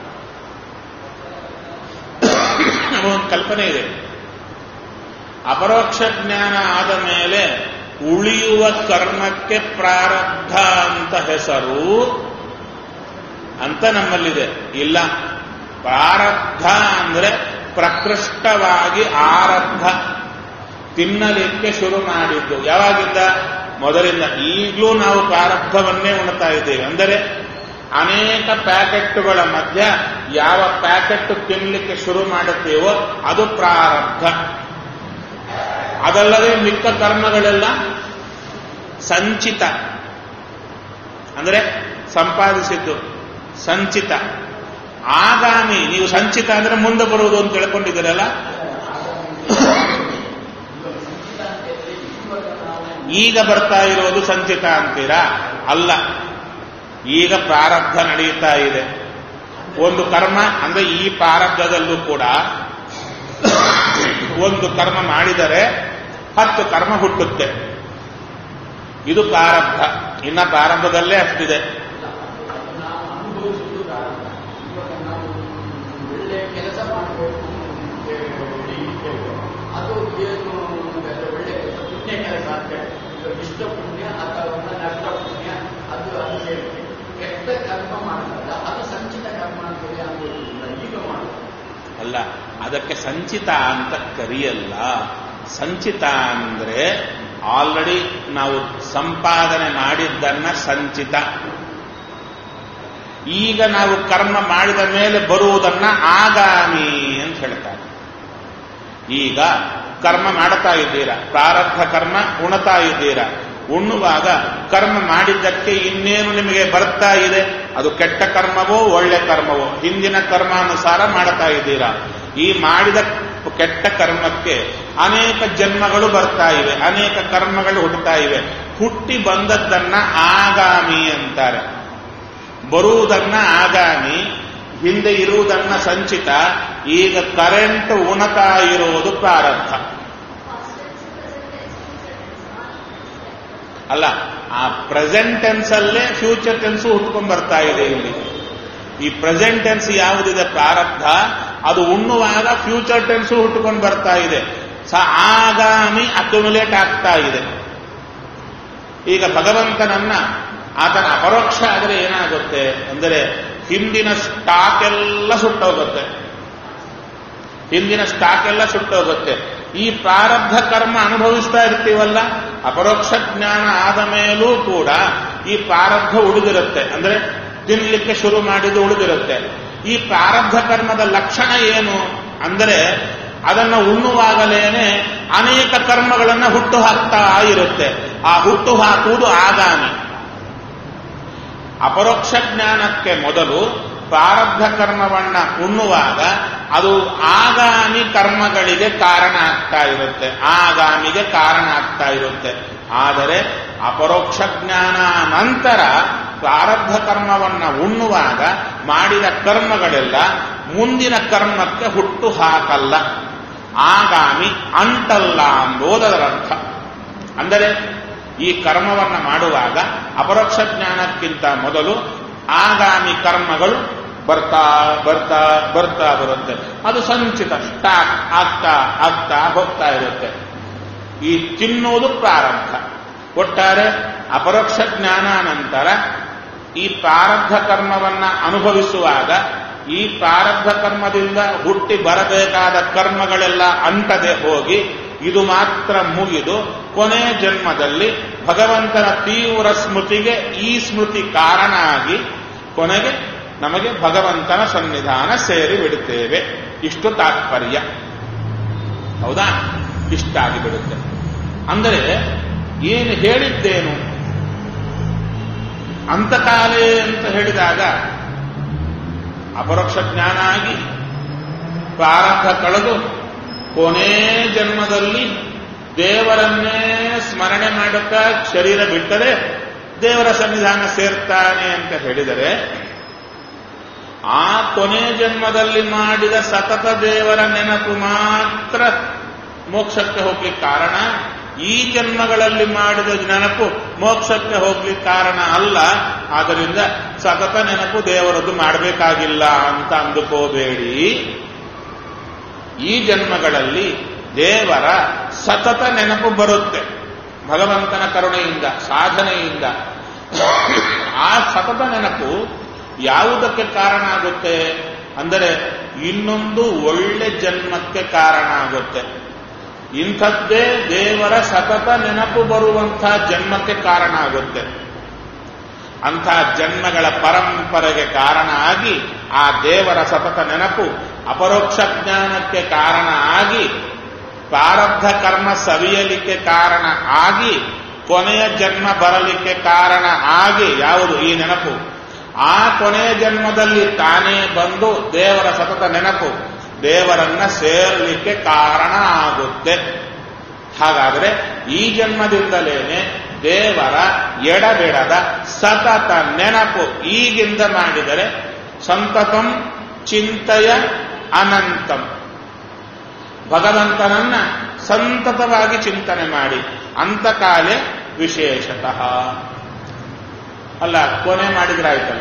ಒಂದು ಕಲ್ಪನೆ ಇದೆ ಅಪರೋಕ್ಷ ಜ್ಞಾನ ಆದ ಮೇಲೆ ಉಳಿಯುವ ಕರ್ಮಕ್ಕೆ ಪ್ರಾರಬ್ಧ ಅಂತ ಹೆಸರು ಅಂತ ನಮ್ಮಲ್ಲಿದೆ ಇಲ್ಲ ಪ್ರಾರಬ್ಧ ಅಂದ್ರೆ ಪ್ರಕೃಷ್ಟವಾಗಿ ಆರಬ್ಧ ತಿನ್ನಲಿಕ್ಕೆ ಶುರು ಮಾಡಿದ್ದು ಯಾವಾಗಿಂದ ಮೊದಲಿಂದ ಈಗಲೂ ನಾವು ಪ್ರಾರಬ್ಧವನ್ನೇ ಉಣ್ತಾ ಇದ್ದೇವೆ ಅಂದರೆ ಅನೇಕ ಪ್ಯಾಕೆಟ್ಗಳ ಮಧ್ಯ ಯಾವ ಪ್ಯಾಕೆಟ್ ತಿನ್ನಲಿಕ್ಕೆ ಶುರು ಮಾಡುತ್ತೇವೋ ಅದು ಪ್ರಾರಬ್ಧ ಅದಲ್ಲದೆ ಮಿಕ್ಕ ಕರ್ಮಗಳೆಲ್ಲ ಸಂಚಿತ ಅಂದ್ರೆ ಸಂಪಾದಿಸಿದ್ದು ಸಂಚಿತ ಆಗಾಮಿ ನೀವು ಸಂಚಿತ ಅಂದ್ರೆ ಮುಂದೆ ಬರುವುದು ಅಂತ ತಿಳ್ಕೊಂಡಿದ್ದೀರಲ್ಲ ಈಗ ಬರ್ತಾ ಇರೋದು ಸಂಚಿತ ಅಂತೀರಾ ಅಲ್ಲ ಈಗ ಪ್ರಾರಬ್ಧ ನಡೆಯುತ್ತಾ ಇದೆ ಒಂದು ಕರ್ಮ ಅಂದ್ರೆ ಈ ಪ್ರಾರಬ್ಧದಲ್ಲೂ ಕೂಡ ಒಂದು ಕರ್ಮ ಮಾಡಿದರೆ ಹತ್ತು ಕರ್ಮ ಹುಟ್ಟುತ್ತೆ ಇದು ಪ್ರಾರಬ್ಧ ಇನ್ನ ಪ್ರಾರಂಭದಲ್ಲೇ ಅಷ್ಟಿದೆ ನಾವು ಅನುಭವಿಸುವುದು ಪ್ರಾರಂಭ. ಇವಾಗ ನಾವು ಒಳ್ಳೆ ಕೆಲಸ ಮಾಡಬೇಕು ಅಂತ ಇದ್ದೇವೆ. ಅದು ಏನು ಅಂದ್ರೆ ಒಳ್ಳೆ ಕೆಲಸ ಪುಣ್ಯ ಕೆಲಸ ಅಂತ ಈಗ ಇಷ್ಟ ಪುಣ್ಯ ಅಥವಾ ನಷ್ಟ ಪುಣ್ಯ ಅದು ಅದು ಸೇರುತ್ತೆ ಕೆಟ್ಟ ಕರ್ಮ ಮಾಡಿದಾಗ ಅದು ಸಂಚಿತ ಕರ್ಮ ಅಂತೇಳಿ ಅನ್ಬೋದಿಲ್ಲ ಈಗ ಮಾಡೋದು ಅಲ್ಲ ಅದಕ್ಕೆ ಸಂಚಿತ ಅಂತ ಕರೆಯಲ್ಲ ಸಂಚಿತ ಅಂದ್ರೆ ಆಲ್ರೆಡಿ ನಾವು ಸಂಪಾದನೆ ಮಾಡಿದ್ದನ್ನ ಸಂಚಿತ ಈಗ ನಾವು ಕರ್ಮ ಮಾಡಿದ ಮೇಲೆ ಬರುವುದನ್ನ ಆಗಾಮಿ ಅಂತ ಹೇಳ್ತಾರೆ ಈಗ ಕರ್ಮ ಮಾಡ್ತಾ ಇದ್ದೀರಾ ಪ್ರಾರಬ್ಧ ಕರ್ಮ ಉಣತಾ ಇದ್ದೀರಾ ಉಣ್ಣುವಾಗ ಕರ್ಮ ಮಾಡಿದ್ದಕ್ಕೆ ಇನ್ನೇನು ನಿಮಗೆ ಬರ್ತಾ ಇದೆ ಅದು ಕೆಟ್ಟ ಕರ್ಮವೋ ಒಳ್ಳೆ ಕರ್ಮವೋ ಹಿಂದಿನ ಕರ್ಮಾನುಸಾರ ಮಾಡ್ತಾ ಇದ್ದೀರಾ ಈ ಮಾಡಿದ ಕೆಟ್ಟ ಕರ್ಮಕ್ಕೆ ಅನೇಕ ಜನ್ಮಗಳು ಬರ್ತಾ ಇವೆ ಅನೇಕ ಕರ್ಮಗಳು ಹುಟ್ಟುತ್ತಾ ಇವೆ ಹುಟ್ಟಿ ಬಂದದ್ದನ್ನ ಆಗಾಮಿ ಅಂತಾರೆ ಬರುವುದನ್ನ ಆಗಾಮಿ ಹಿಂದೆ ಇರುವುದನ್ನ ಸಂಚಿತ ಈಗ ಕರೆಂಟ್ ಉಣತಾ ಇರುವುದು ಪ್ರಾರಬ್ಧ ಅಲ್ಲ ಆ ಪ್ರೆಸೆಂಟ್ ಟೆನ್ಸ್ ಅಲ್ಲೇ ಫ್ಯೂಚರ್ ಟೆನ್ಸು ಹುಟ್ಕೊಂಡ್ ಬರ್ತಾ ಇದೆ ಇಲ್ಲಿ ಈ ಪ್ರೆಸೆಂಟ್ ಟೆನ್ಸ್ ಯಾವುದಿದೆ ಪ್ರಾರಬ್ಧ ಅದು ಉಣ್ಣುವಾಗ ಫ್ಯೂಚರ್ ಟೆನ್ಸು ಹುಟ್ಟುಕೊಂಡು ಬರ್ತಾ ಇದೆ ಸ ಆಗಾಮಿ ಅಕ್ಯುಮುಲೇಟ್ ಆಗ್ತಾ ಇದೆ ಈಗ ಭಗವಂತನನ್ನ ಆತನ ಅಪರೋಕ್ಷ ಆದರೆ ಏನಾಗುತ್ತೆ ಅಂದರೆ ಹಿಂದಿನ ಸ್ಟಾಕ್ ಎಲ್ಲ ಸುಟ್ಟೋಗುತ್ತೆ ಹಿಂದಿನ ಸ್ಟಾಕ್ ಎಲ್ಲ ಸುಟ್ಟೋಗುತ್ತೆ ಈ ಪ್ರಾರಬ್ಧ ಕರ್ಮ ಅನುಭವಿಸ್ತಾ ಇರ್ತೀವಲ್ಲ ಅಪರೋಕ್ಷ ಜ್ಞಾನ ಆದ ಮೇಲೂ ಕೂಡ ಈ ಪ್ರಾರಬ್ಧ ಉಳಿದಿರುತ್ತೆ ಅಂದ್ರೆ ತಿನ್ಲಿಕ್ಕೆ ಶುರು ಮಾಡಿದ್ದು ಉಳಿದಿರುತ್ತೆ ಈ ಪ್ರಾರಬ್ಧ ಕರ್ಮದ ಲಕ್ಷಣ ಏನು ಅಂದರೆ ಅದನ್ನ ಉಣ್ಣುವಾಗಲೇನೆ ಅನೇಕ ಕರ್ಮಗಳನ್ನ ಹುಟ್ಟು ಹಾಕ್ತಾ ಇರುತ್ತೆ ಆ ಹುಟ್ಟು ಹಾಕುವುದು ಆಗಾಮಿ ಅಪರೋಕ್ಷ ಜ್ಞಾನಕ್ಕೆ ಮೊದಲು ಪ್ರಾರಬ್ಧ ಕರ್ಮವನ್ನ ಉಣ್ಣುವಾಗ ಅದು ಆಗಾಮಿ ಕರ್ಮಗಳಿಗೆ ಕಾರಣ ಆಗ್ತಾ ಇರುತ್ತೆ ಆಗಾಮಿಗೆ ಕಾರಣ ಆಗ್ತಾ ಇರುತ್ತೆ ಆದರೆ ಅಪರೋಕ್ಷ ಜ್ಞಾನ ನಂತರ ಪ್ರಾರಬ್ಧ ಕರ್ಮವನ್ನ ಉಣ್ಣುವಾಗ ಮಾಡಿದ ಕರ್ಮಗಳೆಲ್ಲ ಮುಂದಿನ ಕರ್ಮಕ್ಕೆ ಹುಟ್ಟು ಹಾಕಲ್ಲ ಆಗಾಮಿ ಅಂಟಲ್ಲ ಎಂಬುದರ ಅರ್ಥ ಅಂದರೆ ಈ ಕರ್ಮವನ್ನ ಮಾಡುವಾಗ ಅಪರೋಕ್ಷ ಜ್ಞಾನಕ್ಕಿಂತ ಮೊದಲು ಆಗಾಮಿ ಕರ್ಮಗಳು ಬರ್ತಾ ಬರ್ತಾ ಬರ್ತಾ ಬರುತ್ತೆ ಅದು ಸಂಚಿತ ಸ್ಟಾಕ್ ಆಗ್ತಾ ಆಗ್ತಾ ಹೋಗ್ತಾ ಇರುತ್ತೆ ಈ ತಿನ್ನುವುದು ಪ್ರಾರಂಭ ಒಟ್ಟಾರೆ ಅಪರೋಕ್ಷ ಜ್ಞಾನ ನಂತರ ಈ ಪ್ರಾರಬ್ಧ ಕರ್ಮವನ್ನ ಅನುಭವಿಸುವಾಗ ಈ ಪ್ರಾರಬ್ಧ ಕರ್ಮದಿಂದ ಹುಟ್ಟಿ ಬರಬೇಕಾದ ಕರ್ಮಗಳೆಲ್ಲ ಅಂಟದೆ ಹೋಗಿ ಇದು ಮಾತ್ರ ಮುಗಿದು ಕೊನೆ ಜನ್ಮದಲ್ಲಿ ಭಗವಂತನ ತೀವ್ರ ಸ್ಮೃತಿಗೆ ಈ ಸ್ಮೃತಿ ಕಾರಣ ಆಗಿ ಕೊನೆಗೆ ನಮಗೆ ಭಗವಂತನ ಸನ್ನಿಧಾನ ಸೇರಿ ಬಿಡುತ್ತೇವೆ ಇಷ್ಟು ತಾತ್ಪರ್ಯ ಹೌದಾ ಇಷ್ಟಾಗಿ ಬಿಡುತ್ತೆ ಅಂದರೆ ಏನು ಹೇಳಿದ್ದೇನು ಅಂತಕಾಲೇ ಅಂತ ಹೇಳಿದಾಗ ಅಪರೋಕ್ಷ ಜ್ಞಾನ ಆಗಿ ಪ್ರಾರಂಭ ಕಳೆದು ಕೊನೇ ಜನ್ಮದಲ್ಲಿ ದೇವರನ್ನೇ ಸ್ಮರಣೆ ಮಾಡುತ್ತಾ ಶರೀರ ಬಿಟ್ಟರೆ ದೇವರ ಸನ್ನಿಧಾನ ಸೇರ್ತಾನೆ ಅಂತ ಹೇಳಿದರೆ ಆ ಕೊನೆ ಜನ್ಮದಲ್ಲಿ ಮಾಡಿದ ಸತತ ದೇವರ ನೆನಪು ಮಾತ್ರ ಮೋಕ್ಷಕ್ಕೆ ಹೋಗ್ಲಿಕ್ಕೆ ಕಾರಣ ಈ ಜನ್ಮಗಳಲ್ಲಿ ಮಾಡಿದ ನೆನಪು ಮೋಕ್ಷಕ್ಕೆ ಹೋಗ್ಲಿಕ್ಕೆ ಕಾರಣ ಅಲ್ಲ ಆದ್ದರಿಂದ ಸತತ ನೆನಪು ದೇವರದ್ದು ಮಾಡಬೇಕಾಗಿಲ್ಲ ಅಂತ ಅಂದುಕೋಬೇಡಿ ಈ ಜನ್ಮಗಳಲ್ಲಿ ದೇವರ ಸತತ ನೆನಪು ಬರುತ್ತೆ ಭಗವಂತನ ಕರುಣೆಯಿಂದ ಸಾಧನೆಯಿಂದ ಆ ಸತತ ನೆನಪು ಯಾವುದಕ್ಕೆ ಕಾರಣ ಆಗುತ್ತೆ ಅಂದರೆ ಇನ್ನೊಂದು ಒಳ್ಳೆ ಜನ್ಮಕ್ಕೆ ಕಾರಣ ಆಗುತ್ತೆ ಇಂಥದ್ದೇ ದೇವರ ಸತತ ನೆನಪು ಬರುವಂತಹ ಜನ್ಮಕ್ಕೆ ಕಾರಣ ಆಗುತ್ತೆ ಅಂಥ ಜನ್ಮಗಳ ಪರಂಪರೆಗೆ ಕಾರಣ ಆಗಿ ಆ ದೇವರ ಸತತ ನೆನಪು ಅಪರೋಕ್ಷ ಜ್ಞಾನಕ್ಕೆ ಕಾರಣ ಆಗಿ ಪ್ರಾರಬ್ಧ ಕರ್ಮ ಸವಿಯಲಿಕ್ಕೆ ಕಾರಣ ಆಗಿ ಕೊನೆಯ ಜನ್ಮ ಬರಲಿಕ್ಕೆ ಕಾರಣ ಆಗಿ ಯಾವುದು ಈ ನೆನಪು ಆ ಕೊನೆಯ ಜನ್ಮದಲ್ಲಿ ತಾನೇ ಬಂದು ದೇವರ ಸತತ ನೆನಪು ದೇವರನ್ನ ಸೇರಲಿಕ್ಕೆ ಕಾರಣ ಆಗುತ್ತೆ ಹಾಗಾದರೆ ಈ ಜನ್ಮದಿಂದಲೇನೆ ದೇವರ ಎಡಬಿಡದ ಸತತ ನೆನಪು ಈಗಿಂದ ಮಾಡಿದರೆ ಸಂತತಂ ಚಿಂತೆಯ ಅನಂತಂ ಭಗವಂತನನ್ನ ಸಂತತವಾಗಿ ಚಿಂತನೆ ಮಾಡಿ ಅಂತಕಾಲೆ ವಿಶೇಷತಃ ಅಲ್ಲ ಕೊನೆ ಮಾಡಿದ್ರಾಯ್ತಲ್ಲ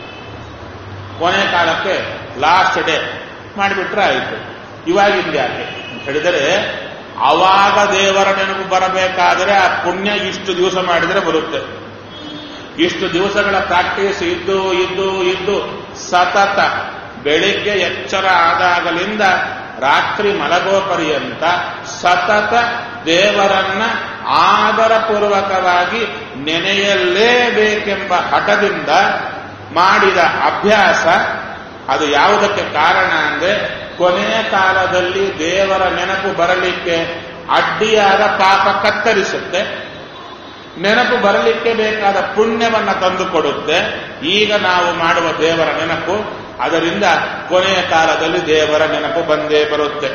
ಕೊನೆ ಕಾಲಕ್ಕೆ ಲಾಸ್ಟ್ ಡೇ ಮಾಡಿಬಿಟ್ರೆ ಆಯಿತು ಇವಾಗಿಂದ ಯಾಕೆ ಅಂತ ಹೇಳಿದರೆ ಅವಾಗ ದೇವರ ನೆನಪು ಬರಬೇಕಾದರೆ ಆ ಪುಣ್ಯ ಇಷ್ಟು ದಿವಸ ಮಾಡಿದರೆ ಬರುತ್ತೆ ಇಷ್ಟು ದಿವಸಗಳ ಪ್ರಾಕ್ಟೀಸ್ ಇದ್ದು ಇದ್ದು ಇದ್ದು ಸತತ ಬೆಳಿಗ್ಗೆ ಎಚ್ಚರ ಆದಾಗಲಿಂದ ರಾತ್ರಿ ಮಲಗೋ ಪರ್ಯಂತ ಸತತ ದೇವರನ್ನ ಆದರಪೂರ್ವಕವಾಗಿ ನೆನೆಯಲೇಬೇಕೆಂಬ ಹಠದಿಂದ ಮಾಡಿದ ಅಭ್ಯಾಸ ಅದು ಯಾವುದಕ್ಕೆ ಕಾರಣ ಅಂದ್ರೆ ಕೊನೆಯ ಕಾಲದಲ್ಲಿ ದೇವರ ನೆನಪು ಬರಲಿಕ್ಕೆ ಅಡ್ಡಿಯಾದ ಪಾಪ ಕತ್ತರಿಸುತ್ತೆ ನೆನಪು ಬರಲಿಕ್ಕೆ ಬೇಕಾದ ಪುಣ್ಯವನ್ನ ತಂದುಕೊಡುತ್ತೆ ಈಗ ನಾವು ಮಾಡುವ ದೇವರ ನೆನಪು ಅದರಿಂದ ಕೊನೆಯ ಕಾಲದಲ್ಲಿ ದೇವರ ನೆನಪು ಬಂದೇ ಬರುತ್ತೆ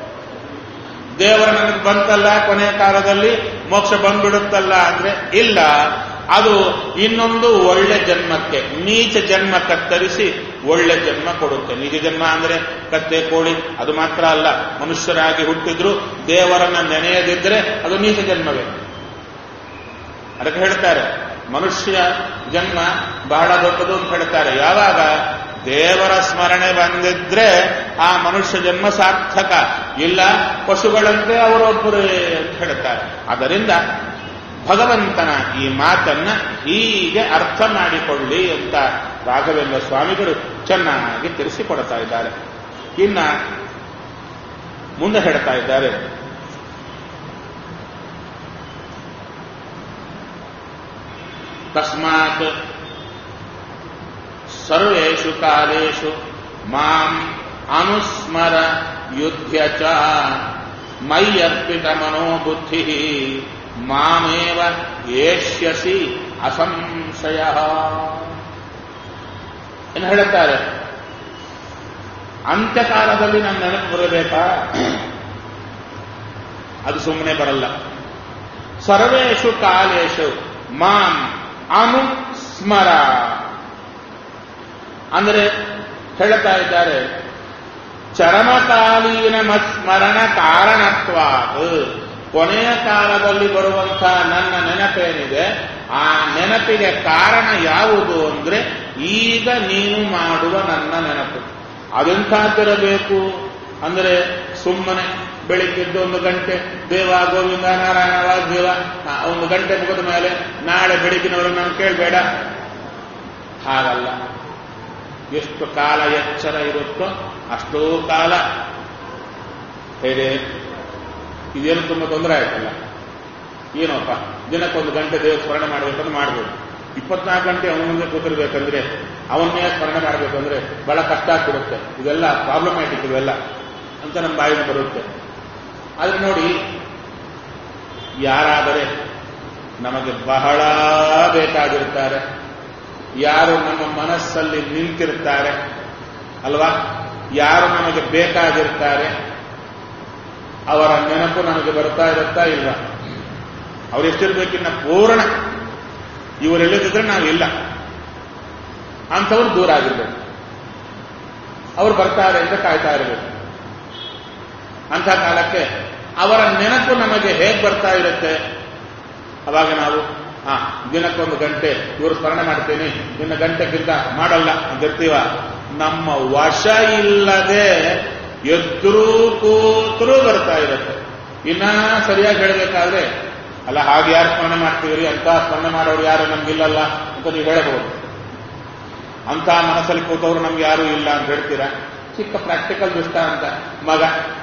ದೇವರ ನೆನಪು ಬಂತಲ್ಲ ಕೊನೆಯ ಕಾಲದಲ್ಲಿ ಮೋಕ್ಷ ಬಂದ್ಬಿಡುತ್ತಲ್ಲ ಅಂದ್ರೆ ಇಲ್ಲ ಅದು ಇನ್ನೊಂದು ಒಳ್ಳೆ ಜನ್ಮಕ್ಕೆ ನೀಚ ಜನ್ಮ ಕತ್ತರಿಸಿ ಒಳ್ಳೆ ಜನ್ಮ ಕೊಡುತ್ತೆ ನೀಚ ಜನ್ಮ ಅಂದ್ರೆ ಕತ್ತೆ ಕೋಳಿ ಅದು ಮಾತ್ರ ಅಲ್ಲ ಮನುಷ್ಯರಾಗಿ ಹುಟ್ಟಿದ್ರು ದೇವರನ್ನ ನೆನೆಯದಿದ್ರೆ ಅದು ನೀಚ ಜನ್ಮವೇ ಅದಕ್ಕೆ ಹೇಳ್ತಾರೆ ಮನುಷ್ಯ ಜನ್ಮ ಬಹಳ ದೊಡ್ಡದು ಅಂತ ಹೇಳ್ತಾರೆ ಯಾವಾಗ ದೇವರ ಸ್ಮರಣೆ ಬಂದಿದ್ರೆ ಆ ಮನುಷ್ಯ ಜನ್ಮ ಸಾರ್ಥಕ ಇಲ್ಲ ಪಶುಗಳಂತೆ ಅವರೊಬ್ಬರೇ ಅಂತ ಹೇಳ್ತಾರೆ ಅದರಿಂದ ಭಗವಂತನ ಈ ಮಾತನ್ನ ಹೀಗೆ ಅರ್ಥ ಮಾಡಿಕೊಳ್ಳಿ ಅಂತ ರಾಘವೇಂದ್ರ ಸ್ವಾಮಿಗಳು ಚೆನ್ನಾಗಿ ತಿಳಿಸಿಕೊಡ್ತಾ ಇದ್ದಾರೆ ಇನ್ನ ಮುಂದೆ ಹೇಳ್ತಾ ಇದ್ದಾರೆ ತಸ್ಮಾತ್ ಸರ್ವೇಷು ಕಾಲೇಷು ಮಾಂ ಅನುಸ್ಮರ ಯುದ್ಧ್ಯ ಚ ಮಯ್ಯರ್ಪಿತ ಮನೋಬುದ್ಧಿ ಮಾಮೇವ ಏಷ್ಯಸಿ ಅಸಂಶಯ ಏನು ಹೇಳುತ್ತಾರೆ ಅಂತ್ಯಕಾಲದಲ್ಲಿ ನನ್ನ ನೆನಪು ಬರಬೇಕಾ ಅದು ಸುಮ್ಮನೆ ಬರಲ್ಲ ಸರ್ವೇಷು ಕಾಲೇಶು ಮಾಂ ಅನುಸ್ಮರ ಅಂದರೆ ಹೇಳ್ತಾ ಇದ್ದಾರೆ ಚರಮಕಾಲೀನ ಮತ್ಸ್ಮರಣ ಕಾರಣತ್ವಾತ್ ಕೊನೆಯ ಕಾಲದಲ್ಲಿ ಬರುವಂತಹ ನನ್ನ ನೆನಪೇನಿದೆ ಆ ನೆನಪಿಗೆ ಕಾರಣ ಯಾವುದು ಅಂದ್ರೆ ಈಗ ನೀನು ಮಾಡುವ ನನ್ನ ನೆನಪು ಅದೆಂಥದ್ದಿರಬೇಕು ಅಂದ್ರೆ ಸುಮ್ಮನೆ ಬೆಳಿಗ್ಗೆದ್ದು ಒಂದು ಗಂಟೆ ದೇವ ಗೋವಿಂದ ನಾರಾಯಣ ವಾಗ್ದೇವ ಆ, ಒಂದು ಗಂಟೆ ಮುಗಿದ ಮೇಲೆ ನಾಳೆ ಬೆಳಗಿನವರು ನಾನು ಕೇಳಬೇಡ ಹಾಗಲ್ಲ ಎಷ್ಟು ಕಾಲ ಎಚ್ಚರ ಇರುತ್ತೋ ಅಷ್ಟೋ ಕಾಲ ಹೇಗೆ ಇದೇನು ತುಂಬ ತೊಂದರೆ ಆಯ್ತಲ್ಲ ಏನೋಪ್ಪ ದಿನಕ್ಕೊಂದು ಗಂಟೆ ದೇವ ಸ್ಮರಣೆ ಮಾಡಬೇಕಂದ್ರೆ ಮಾಡ್ಬೋದು ಇಪ್ಪತ್ನಾಲ್ಕು ಗಂಟೆ ಅವನ ಮುಂದೆ ಕೂತಿರ್ಬೇಕಂದ್ರೆ ಅವನ್ನೇ ಸ್ಮರಣೆ ಮಾಡಬೇಕಂದ್ರೆ ಬಹಳ ಕಷ್ಟ ಆಗ್ಬಿಡುತ್ತೆ ಇದೆಲ್ಲ ಪ್ರಾಬ್ಲಮ್ಯಾಟಿಕ್ ಇವೆಲ್ಲ ಅಂತ ನಮ್ಮ ಬಾಯಿಗೆ ಬರುತ್ತೆ ಆದ್ರೆ ನೋಡಿ ಯಾರಾದರೆ ನಮಗೆ ಬಹಳ ಬೇಕಾಗಿರ್ತಾರೆ ಯಾರು ನಮ್ಮ ಮನಸ್ಸಲ್ಲಿ ನಿಂತಿರ್ತಾರೆ ಅಲ್ವಾ ಯಾರು ನಮಗೆ ಬೇಕಾಗಿರ್ತಾರೆ ಅವರ ನೆನಪು ನಮಗೆ ಬರ್ತಾ ಇರುತ್ತಾ ಇಲ್ಲ ಅವ್ರು ಎಷ್ಟಿರ್ಬೇಕಿನ್ನ ಪೂರ್ಣ ಇವರೆಲ್ಲದಿದ್ರೆ ನಾವಿಲ್ಲ ಅಂಥವ್ರು ದೂರ ಆಗಿರ್ಬೇಕು ಅವ್ರು ಬರ್ತಾರೆ ಅಂತ ಕಾಯ್ತಾ ಇರಬೇಕು ಅಂಥ ಕಾಲಕ್ಕೆ ಅವರ ನೆನಪು ನಮಗೆ ಹೇಗೆ ಬರ್ತಾ ಇರುತ್ತೆ ಅವಾಗ ನಾವು ಹಾ ದಿನಕ್ಕೊಂದು ಗಂಟೆ ಇವರು ಸ್ಮರಣೆ ಮಾಡ್ತೀನಿ ಇನ್ನು ಗಂಟೆಗಿಂತ ಮಾಡಲ್ಲ ಅಂತಿರ್ತೀವ ನಮ್ಮ ವಶ ಇಲ್ಲದೆ ಎದ್ರೂ ಕೂತರೂ ಬರ್ತಾ ಇರುತ್ತೆ ಇನ್ನ ಸರಿಯಾಗಿ ಹೇಳಬೇಕಾದ್ರೆ ಅಲ್ಲ ಹಾಗೆ ಯಾರು ಸ್ಮರಣೆ ಮಾಡ್ತೀವಿ ಅಂತ ಸ್ಮರಣೆ ಮಾಡೋರು ಯಾರು ನಮ್ಗಿಲ್ಲಲ್ಲ ಅಂತ ನೀವು ಹೇಳಬಹುದು ಅಂತ ಮನಸ್ಸಲ್ಲಿ ಕೂತವ್ರು ನಮ್ಗೆ ಯಾರು ಇಲ್ಲ ಅಂತ ಹೇಳ್ತೀರಾ ಚಿಕ್ಕ ಪ್ರಾಕ್ಟಿಕಲ್ ದೃಷ್ಟ ಅಂತ ಮಗ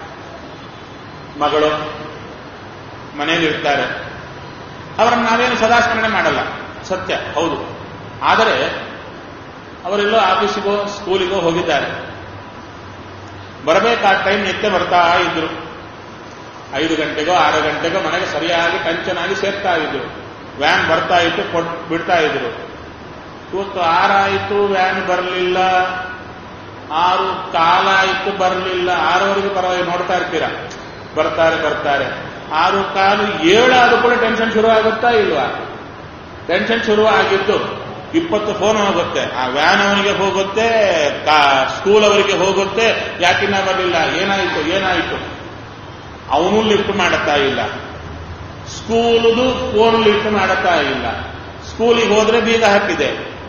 ಮಗಳು ಮನೆಯಲ್ಲಿ ಇರ್ತಾರೆ ಅವರನ್ನು ನಾವೇನು ಸದಾ ಸ್ಮರಣೆ ಮಾಡಲ್ಲ ಸತ್ಯ ಹೌದು ಆದರೆ ಅವರೆಲ್ಲೋ ಆಫೀಸಿಗೋ ಸ್ಕೂಲಿಗೋ ಹೋಗಿದ್ದಾರೆ ಬರಬೇಕಾದ ಟೈಮ್ ನಿತ್ಯ ಬರ್ತಾ ಇದ್ರು ಐದು ಗಂಟೆಗೋ ಆರು ಗಂಟೆಗೋ ಮನೆಗೆ ಸರಿಯಾಗಿ ಟೆನ್ಷನಾಗಿ ಸೇರ್ತಾ ಇದ್ರು ವ್ಯಾನ್ ಬರ್ತಾ ಇತ್ತು ಕೊಟ್ ಬಿಡ್ತಾ ಇದ್ರು ಇವತ್ತು ಆರಾಯಿತು ವ್ಯಾನ್ ಬರಲಿಲ್ಲ ಆರು ಕಾಲಾಯಿತು ಬರಲಿಲ್ಲ ಆರವರೆಗೆ ಪರವಾಗಿ ನೋಡ್ತಾ ಇರ್ತೀರಾ ಬರ್ತಾರೆ ಬರ್ತಾರೆ ಆರು ಕಾಲು ಏಳಾದ್ರೂ ಕೂಡ ಟೆನ್ಷನ್ ಶುರು ಆಗುತ್ತಾ ಇಲ್ವಾ ಟೆನ್ಷನ್ ಶುರು ಆಗಿದ್ದು ಇಪ್ಪತ್ತು ಫೋನ್ ಹೋಗುತ್ತೆ ಆ ವ್ಯಾನ್ ಅವನಿಗೆ ಹೋಗುತ್ತೆ ಸ್ಕೂಲ್ ಅವರಿಗೆ ಹೋಗುತ್ತೆ ಯಾಕಿನ್ನ ಬರಲಿಲ್ಲ ಏನಾಯಿತು ಏನಾಯಿತು ಅವನು ಲಿಫ್ಟ್ ಮಾಡುತ್ತಾ ಇಲ್ಲ ಸ್ಕೂಲ್ದು ಫೋನ್ ಲಿಫ್ಟ್ ಮಾಡುತ್ತಾ ಇಲ್ಲ ಸ್ಕೂಲಿಗೆ ಹೋದ್ರೆ ಬೀಗ ಹಾಕಿದೆ